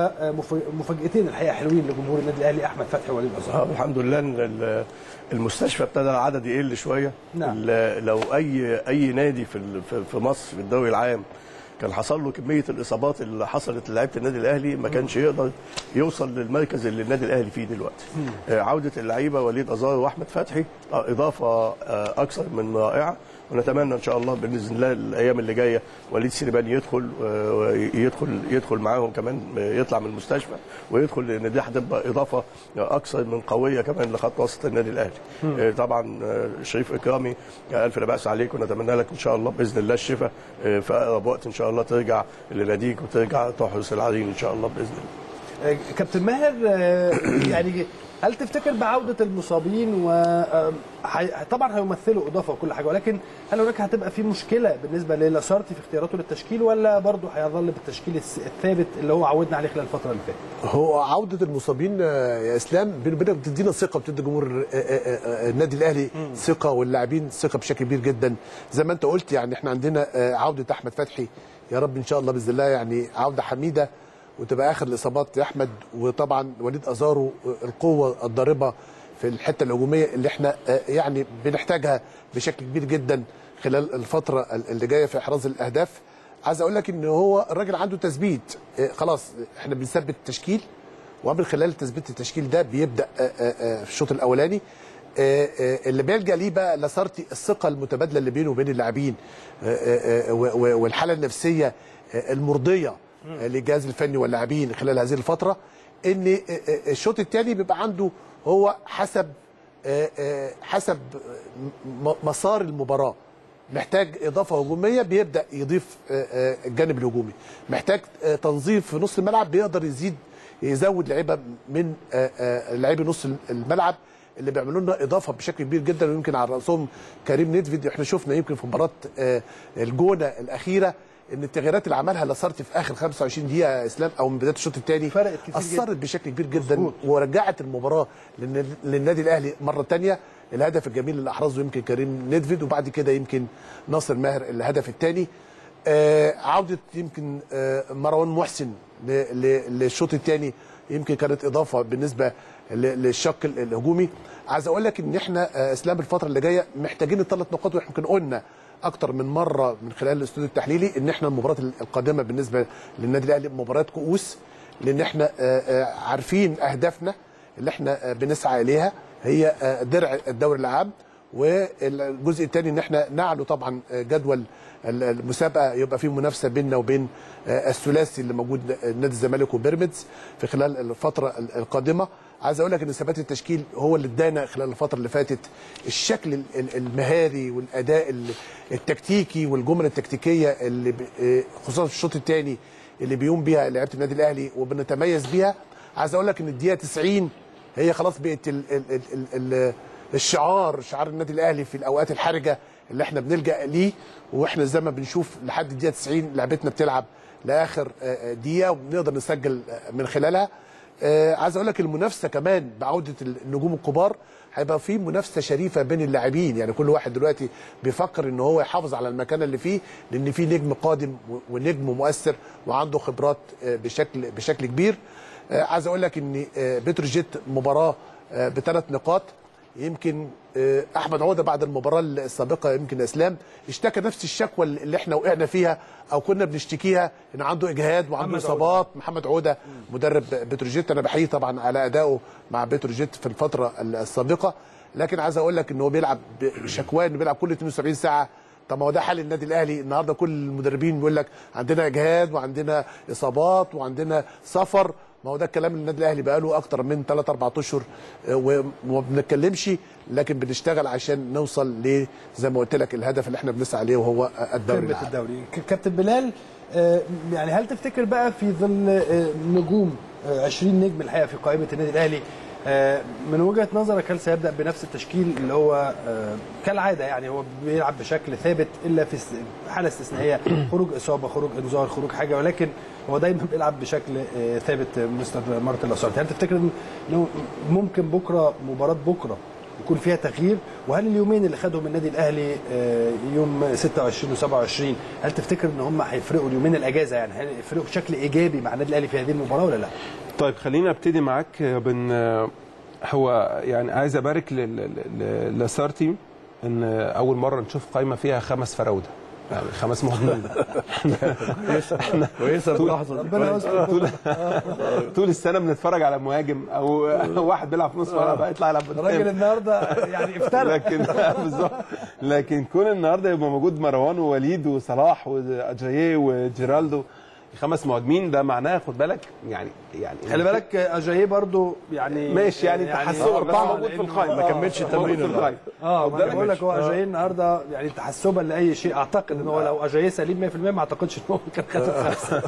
Speaker 1: ومفاجاتين الحقيقه حلوين لجمهور النادي الاهلي احمد فتحي ووليد ازهر
Speaker 2: آه، الحمد لله ان ال- المستشفى ابتدى العدد يقل شويه
Speaker 1: نعم.
Speaker 2: ال- لو اي اي نادي في ال- في- في مصر في الدوري العام كان حصل له كميه الاصابات اللي حصلت للعيبه النادي الاهلي ما كانش يقدر يوصل للمركز اللي النادي الاهلي فيه دلوقتي آه، عوده اللعيبه وليد ازار واحمد فتحي آه، اضافه آه، اكثر من رائعه ونتمنى ان شاء الله باذن الله الايام اللي جايه وليد سليمان يدخل آه، يدخل يدخل معاهم كمان آه، يطلع من المستشفى ويدخل لان دي هتبقى اضافه اكثر من قويه كمان لخط وسط النادي الاهلي آه، طبعا آه، شريف اكرامي آه، الف لا باس عليك ونتمنى لك ان شاء الله باذن الله الشفاء آه، في اقرب وقت ان شاء الله ترجع لناديك وترجع تحرس العرين ان شاء الله باذن الله
Speaker 1: آه، كابتن ماهر آه، يعني هل تفتكر بعودة المصابين و آه، حي- طبعا هيمثلوا إضافة وكل حاجة ولكن هل هناك هتبقى في مشكلة بالنسبة للاسارتي في اختياراته للتشكيل ولا برضه هيظل بالتشكيل الس- الثابت اللي هو عودنا عليه خلال الفترة اللي فاتت؟
Speaker 3: هو عودة المصابين آه، يا اسلام بيني وبينك بتدينا ثقة بتدي جمهور آه، آه، آه، النادي الاهلي ثقة واللاعبين ثقة بشكل كبير جدا زي ما انت قلت يعني احنا عندنا آه، عودة احمد فتحي يا رب ان شاء الله باذن الله يعني عودة حميدة وتبقى اخر الاصابات يا احمد وطبعا وليد ازارو آه، القوة الضاربة في الحتة الهجومية اللي احنا آه، يعني بنحتاجها بشكل كبير جدا خلال الفترة اللي جاية في احراز الاهداف عايز اقول لك ان هو الراجل عنده تثبيت آه، خلاص احنا بنثبت التشكيل ومن خلال تثبيت التشكيل ده بيبدا آه، آه، آه، في الشوط الاولاني آه، آه، اللي بيلجا ليه بقى لاسارتي الثقه المتبادله اللي بينه وبين اللاعبين آه، آه، آه، و- و- والحاله النفسيه آه، المرضيه آه، للجهاز الفني واللاعبين خلال هذه الفتره ان آه، آه، الشوط الثاني بيبقى عنده هو حسب آه، آه، حسب م- مسار المباراه محتاج اضافه هجوميه بيبدا يضيف آه، آه، الجانب الهجومي محتاج آه، تنظيم في نص الملعب بيقدر يزيد يزود لعيبه من آه، آه، لاعبي نص الملعب اللي بيعملوا لنا اضافه بشكل كبير جدا ويمكن على راسهم كريم نيدفيد احنا شفنا يمكن في مباراه آه، الجونه الاخيره ان التغييرات اللي عملها لاسارتي في اخر 25 دقيقه يا اسلام او من بدايه الشوط الثاني
Speaker 1: فرقت كتير
Speaker 3: اثرت بشكل كبير جدا ورجعت المباراه للن- للنادي الاهلي مره ثانيه الهدف الجميل اللي احرزه يمكن كريم نيدفيد وبعد كده يمكن ناصر ماهر الهدف الثاني آه عوده يمكن آه مروان محسن ل- ل- للشوط الثاني يمكن كانت اضافه بالنسبه ل- للشق ال- الهجومي عايز اقول لك ان احنا آه اسلام الفتره اللي جايه محتاجين الثلاث نقاط واحنا يمكن قلنا اكتر من مره من خلال الاستوديو التحليلي ان احنا المباراه القادمه بالنسبه للنادي الاهلي مباراه كؤوس لان احنا آه، آه، عارفين اهدافنا اللي احنا آه، بنسعى اليها هي آه، درع الدوري العام والجزء الثاني ان احنا نعلو طبعا آه، جدول ال- المسابقه يبقى فيه منافسه بيننا وبين آه، الثلاثي اللي موجود نادي الزمالك وبيراميدز في خلال الفتره ال- القادمه عايز اقول لك ان ثبات التشكيل هو اللي ادانا خلال الفتره اللي فاتت الشكل ال- ال- المهاري والاداء ال- التكتيكي والجمل التكتيكيه اللي ب- آه، خصوصا في الشوط الثاني اللي بيقوم بيها لعيبه النادي الاهلي وبنتميز بيها عايز اقول لك ان الدقيقه 90 هي خلاص بقت ال ال ال ال ال الشعار شعار النادي الاهلي في الاوقات الحرجه اللي احنا بنلجا ليه واحنا زي ما بنشوف لحد الدقيقه 90 لعبتنا بتلعب لاخر آه، آه، دقيقه وبنقدر نسجل آه، من خلالها آه، عايز اقول لك المنافسه كمان بعوده النجوم الكبار هيبقى في منافسه شريفه بين اللاعبين يعني كل واحد دلوقتي بيفكر ان هو يحافظ على المكان اللي فيه لان في نجم قادم و- ونجم مؤثر وعنده خبرات آه، بشكل بشكل كبير آه، عايز اقول لك ان آه، بتروجيت مباراه آه، بثلاث نقاط يمكن آه، احمد عوده بعد المباراه السابقه يمكن اسلام اشتكى نفس الشكوى اللي احنا وقعنا فيها او كنا بنشتكيها ان عنده اجهاد وعنده
Speaker 1: محمد
Speaker 3: اصابات محمد عوده مدرب بتروجيت انا بحييه طبعا على ادائه مع بتروجيت في الفتره السابقه لكن عايز اقول لك ان هو بيلعب بشكواه انه بيلعب كل 72 ساعه طب ما هو ده حال النادي الاهلي النهارده كل المدربين بيقول لك عندنا اجهاد وعندنا اصابات وعندنا سفر ما هو ده الكلام اللي النادي الاهلي بقاله اكتر من 3 4 اشهر آه، وما بنتكلمش لكن بنشتغل عشان نوصل ل زي ما قلت لك الهدف اللي احنا بنسعى عليه وهو الدوري
Speaker 1: قمه
Speaker 3: العام.
Speaker 1: الدوري ك- كابتن بلال آه، يعني هل تفتكر بقى في ظل آه، نجوم آه، 20 نجم الحقيقه في قائمه النادي الاهلي آه، من وجهه نظرك هل سيبدا بنفس التشكيل اللي هو آه، كالعاده يعني هو بيلعب بشكل ثابت الا في است- حاله استثنائيه خروج اصابه خروج انذار خروج حاجه ولكن هو دايما بيلعب بشكل آه، ثابت آه، مستر مارتن لاسارتي هل تفتكر إنه- انه ممكن بكره مباراه بكره يكون فيها تغيير وهل اليومين اللي خدهم النادي الاهلي آه، يوم 26 و27 هل تفتكر ان هم هيفرقوا اليومين الاجازه يعني هل يفرقوا بشكل ايجابي مع النادي الاهلي في هذه المباراه ولا لا؟
Speaker 4: طيب خلينا ابتدي معاك بن هو يعني عايز ابارك ل- ل- ل- لسارتي ان اول مره نشوف قائمه فيها خمس فراوده يعني خمس مهاجمين
Speaker 2: كويسه اللحظه دي
Speaker 1: ربنا
Speaker 2: كويس.
Speaker 1: يستر
Speaker 4: طول طول السنه بنتفرج على مهاجم او واحد بيلعب في نص ملعب يطلع يلعب قدام.
Speaker 1: الراجل النهارده يعني افترى
Speaker 4: لكن بالظبط لكن كون النهارده يبقى موجود مروان ووليد وصلاح واجاييه وجيرالدو خمس مهاجمين ده معناه خد بالك يعني يعني
Speaker 1: خلي بالك اجاييه برضو يعني
Speaker 4: ماشي يعني تحسبا بس
Speaker 1: آه،
Speaker 4: موجود في
Speaker 1: لأنه-
Speaker 4: القائمه
Speaker 2: ما كملش
Speaker 4: موجود
Speaker 2: التمرين
Speaker 4: في القائمه
Speaker 1: اه
Speaker 4: خد
Speaker 1: ما انا
Speaker 4: بالك
Speaker 1: بقول لك هو اجاييه النهارده يعني تحسبا لاي شيء اعتقد ان هو لو اجاييه سليم 100% ما اعتقدش ان هو كان خد خمسه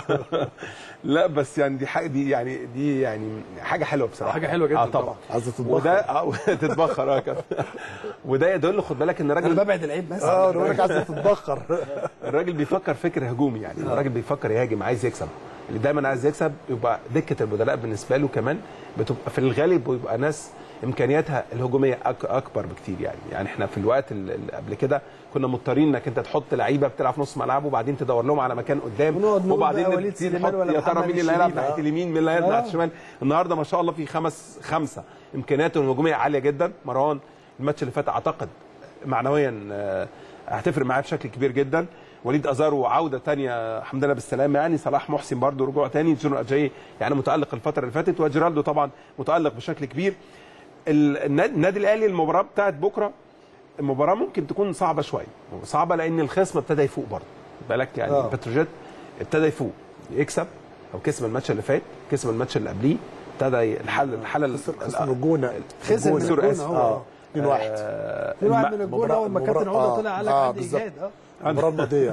Speaker 4: لا بس يعني دي حاجه دي يعني دي يعني حاجه حلوه بصراحه
Speaker 1: حاجة حلوة جدا
Speaker 4: آه
Speaker 1: طبعا.
Speaker 4: طبعا
Speaker 3: عايزه تتبخر
Speaker 4: وده آه، تتبخر اه كده وده يدل خد بالك ان
Speaker 1: انا
Speaker 4: الراجل
Speaker 1: ببعد العيب بس
Speaker 3: اه انا بقول لك عايزه تتبخر
Speaker 4: الراجل بيفكر فكر هجومي يعني الراجل بيفكر يهاجم عايز يكسب اللي دايما عايز يكسب يبقى دكه البدلاء بالنسبه له كمان بتبقى في الغالب بيبقى ناس امكانياتها الهجوميه أك اكبر بكتير يعني يعني احنا في الوقت اللي قبل كده كنا مضطرين انك انت تحط لعيبه بتلعب في نص ملعب وبعدين تدور لهم على مكان قدام
Speaker 1: ونقعد نقول
Speaker 4: وبعدين
Speaker 1: بقى وليد
Speaker 4: نبتدي
Speaker 1: سليمان
Speaker 4: نحط
Speaker 1: ولا
Speaker 4: يا ترى
Speaker 1: محمد
Speaker 4: مين اللي هيلعب
Speaker 1: الشريف.
Speaker 4: ناحيه اليمين مين اللي هيلعب
Speaker 1: آه.
Speaker 4: ناحيه الشمال النهارده ما شاء الله في خمس خمسه امكانياتهم الهجوميه عاليه جدا مروان الماتش اللي فات اعتقد معنويا آه، هتفرق معاه بشكل كبير جدا وليد ازارو عوده تانية الحمد لله بالسلامه يعني صلاح محسن برضو رجوع تاني جونو اجاي يعني متالق الفتره اللي فاتت وجيرالدو طبعا متالق بشكل كبير ال- النادي النادي الاهلي المباراه بتاعت بكره المباراه ممكن تكون صعبه شويه صعبه لان الخصم ابتدى يفوق برضه بالك يعني
Speaker 1: آه.
Speaker 4: بتروجيت ابتدى يفوق يكسب او كسب الماتش اللي فات كسب الماتش اللي قبليه ابتدى الحل الحاله
Speaker 3: خسر الجونه
Speaker 1: خسر من
Speaker 3: الجونة.
Speaker 1: الجونة
Speaker 4: آسف.
Speaker 1: هو.
Speaker 3: اه 2 1
Speaker 4: آه،
Speaker 1: في واحد
Speaker 4: الم-
Speaker 1: من الجول اول ما
Speaker 3: مباراة-
Speaker 1: كابتن عوده
Speaker 3: آه،
Speaker 1: طلع قال لك
Speaker 3: آه،
Speaker 1: عندي
Speaker 3: بالظبط.
Speaker 1: اجهاد اه
Speaker 3: المباراه الماضيه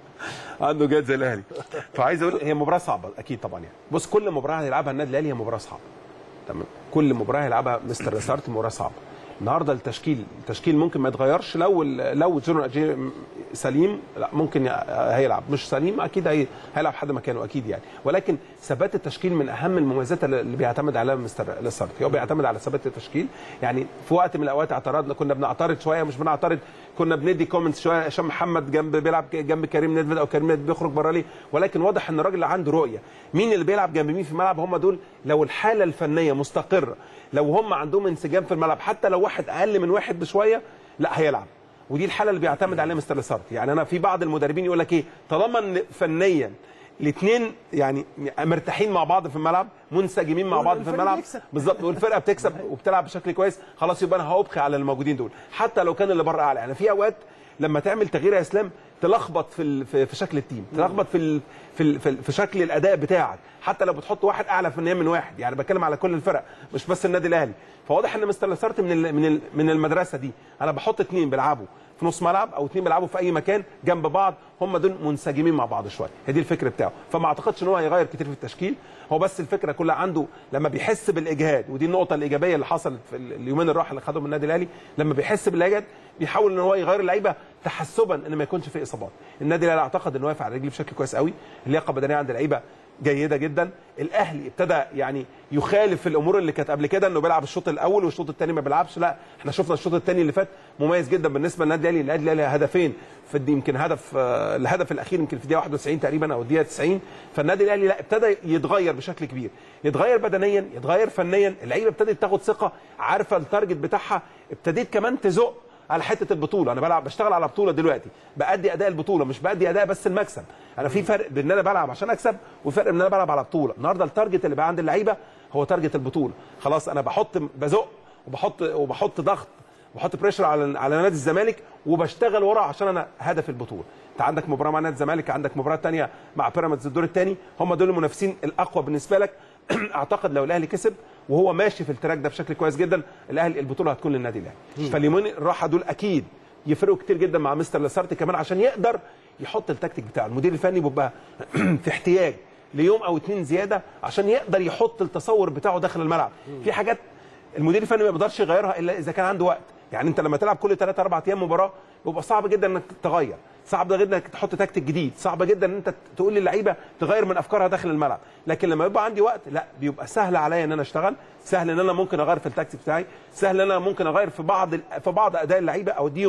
Speaker 4: عنده جاد زي الاهلي فعايز اقول هي مباراه صعبه اكيد طبعا يعني بص كل مباراه هيلعبها النادي الاهلي هي مباراه صعبه تمام كل مباراه هيلعبها مستر ريسارت مباراه صعبه النهارده التشكيل التشكيل ممكن ما يتغيرش لو ال- لو جونو أجي سليم لا ممكن ي- هيلعب مش سليم اكيد هي هيلعب حد مكانه اكيد يعني ولكن ثبات التشكيل من اهم المميزات اللي بيعتمد عليها مستر ريسارت هو بيعتمد على ثبات التشكيل يعني في وقت من الاوقات اعترضنا كنا بنعترض شويه مش بنعترض كنا بندي كومنتس شويه عشان محمد جنب بيلعب جنب كريم ندفد او كريم ندفد بيخرج بره ليه ولكن واضح ان الراجل عنده رؤيه مين اللي بيلعب جنب مين في الملعب هم دول لو الحاله الفنيه مستقره لو هم عندهم انسجام في الملعب حتى لو واحد اقل من واحد بشويه لا هيلعب ودي الحاله اللي بيعتمد عليها مستر لاسارت يعني انا في بعض المدربين يقول لك ايه طالما ان فنيا الاثنين يعني مرتاحين مع بعض في الملعب منسجمين مع بعض في
Speaker 1: والفريق
Speaker 4: الملعب
Speaker 1: بيكسب.
Speaker 4: بالظبط والفرقه بتكسب وبتلعب بشكل كويس خلاص يبقى انا هابقي على الموجودين دول حتى لو كان اللي بره اعلى يعني في اوقات لما تعمل تغيير يا اسلام تلخبط في ال- في في شكل التيم تلخبط في ال في ال في, ال في شكل الاداء بتاعك حتى لو بتحط واحد اعلى فنيا من واحد يعني بتكلم على كل الفرق مش بس النادي الاهلي فواضح ان مستر لاسارت من ال من ال من المدرسه دي انا بحط اثنين بيلعبوا في نص ملعب او اثنين بيلعبوا في اي مكان جنب بعض هم دول منسجمين مع بعض شويه هي دي الفكره بتاعه فما اعتقدش ان هو هيغير كتير في التشكيل هو بس الفكره كلها عنده لما بيحس بالاجهاد ودي النقطه الايجابيه اللي حصلت في ال- اليومين الراحه اللي خدهم النادي الاهلي لما بيحس بالاجهاد بيحاول ان هو يغير اللعيبه تحسبا ان ما يكونش في اصابات النادي الاهلي اعتقد انه واقف على رجليه بشكل كويس قوي اللياقه البدنيه عند اللعيبه جيده جدا الاهلي ابتدى يعني يخالف الامور اللي كانت قبل كده انه بيلعب الشوط الاول والشوط الثاني ما بيلعبش لا احنا شفنا الشوط الثاني اللي فات مميز جدا بالنسبه للنادي الاهلي النادي الاهلي هدفين في الدي يمكن هدف آه، الهدف الاخير يمكن في الدقيقه 91 تقريبا او الدقيقه 90 فالنادي الاهلي لا ابتدى يتغير بشكل كبير يتغير بدنيا يتغير فنيا اللعيبه ابتدت تاخد ثقه عارفه التارجت بتاعها ابتديت كمان تزق على حته البطوله انا بلعب بشتغل على بطوله دلوقتي بادي اداء البطوله مش بادي اداء بس المكسب انا في فرق بين ان انا بلعب عشان اكسب وفرق ان انا بلعب على بطوله النهارده التارجت اللي بقى عند اللعيبه هو تارجت البطوله خلاص انا بحط بزق وبحط وبحط ضغط وبحط بريشر على على نادي الزمالك وبشتغل ورا عشان انا هدف البطوله انت عندك مباراه مع نادي الزمالك عندك مباراه تانية مع بيراميدز الدور الثاني هم دول المنافسين الاقوى بالنسبه لك اعتقد لو الاهلي كسب وهو ماشي في التراك ده بشكل كويس جدا الاهلي البطوله هتكون للنادي الاهلي فاليومين الراحه دول اكيد يفرقوا كتير جدا مع مستر لاسارتي كمان عشان يقدر يحط التكتيك بتاعه المدير الفني بيبقى في احتياج ليوم او اتنين زياده عشان يقدر يحط التصور بتاعه داخل الملعب في حاجات المدير الفني ما بيقدرش يغيرها الا اذا كان عنده وقت يعني انت لما تلعب كل 3 4 ايام مباراه بيبقى صعب جدا انك تغير صعب جدا انك تحط تكتيك جديد صعب جدا ان انت تقول للعيبه تغير من افكارها داخل الملعب لكن لما يبقى عندي وقت لا بيبقى سهل عليا ان انا اشتغل سهل ان انا ممكن اغير في التكتيك بتاعي سهل ان انا ممكن اغير في بعض في بعض اداء اللعيبه او اديهم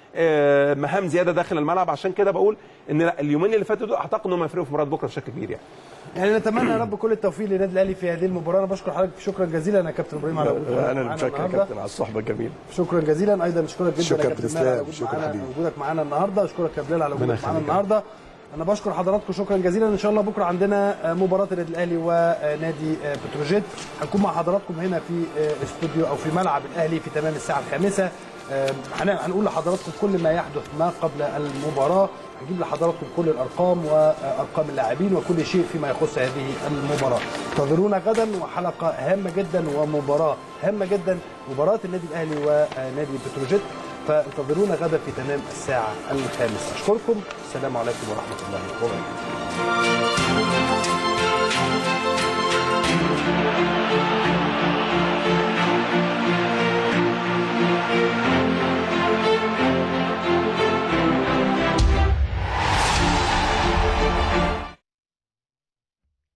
Speaker 4: آه، مهام زياده داخل الملعب عشان كده بقول ان لا اليومين اللي فاتوا دول اعتقد انهم هيفرقوا في مباراه بكره بشكل كبير يعني
Speaker 1: يعني نتمنى يا رب كل التوفيق للنادي الاهلي في هذه المباراه انا بشكر حضرتك شكرا جزيلا يا كابتن ابراهيم على وجودك
Speaker 2: انا
Speaker 1: معانا
Speaker 2: اللي متشكر يا
Speaker 1: النهاردة.
Speaker 2: كابتن على الصحبه الجميله
Speaker 1: شكرا جزيلا ايضا اشكرك جدا
Speaker 3: شكرا
Speaker 1: يا كابتن
Speaker 3: تسلم.
Speaker 1: ماهر على وجود
Speaker 3: شكرا
Speaker 1: معانا-
Speaker 3: حبيبي.
Speaker 1: وجودك معانا النهارده اشكرك يا بلال على
Speaker 4: ربنا
Speaker 1: وجودك معانا
Speaker 4: يخليك.
Speaker 1: النهارده انا بشكر حضراتكم شكرا جزيلا ان شاء الله بكره عندنا مباراه النادي الاهلي ونادي بتروجيت هنكون مع حضراتكم هنا في استوديو او في ملعب الاهلي في تمام الساعه الخامسه هن- هنقول لحضراتكم كل ما يحدث ما قبل المباراه هنجيب لحضراتكم كل الارقام وارقام اللاعبين وكل شيء فيما يخص هذه المباراه انتظرونا غدا وحلقه هامه جدا ومباراه هامه جدا مباراه النادي الاهلي ونادي بتروجيت فانتظرونا غدا في تمام الساعه الخامسه اشكركم السلام عليكم ورحمه الله وبركاته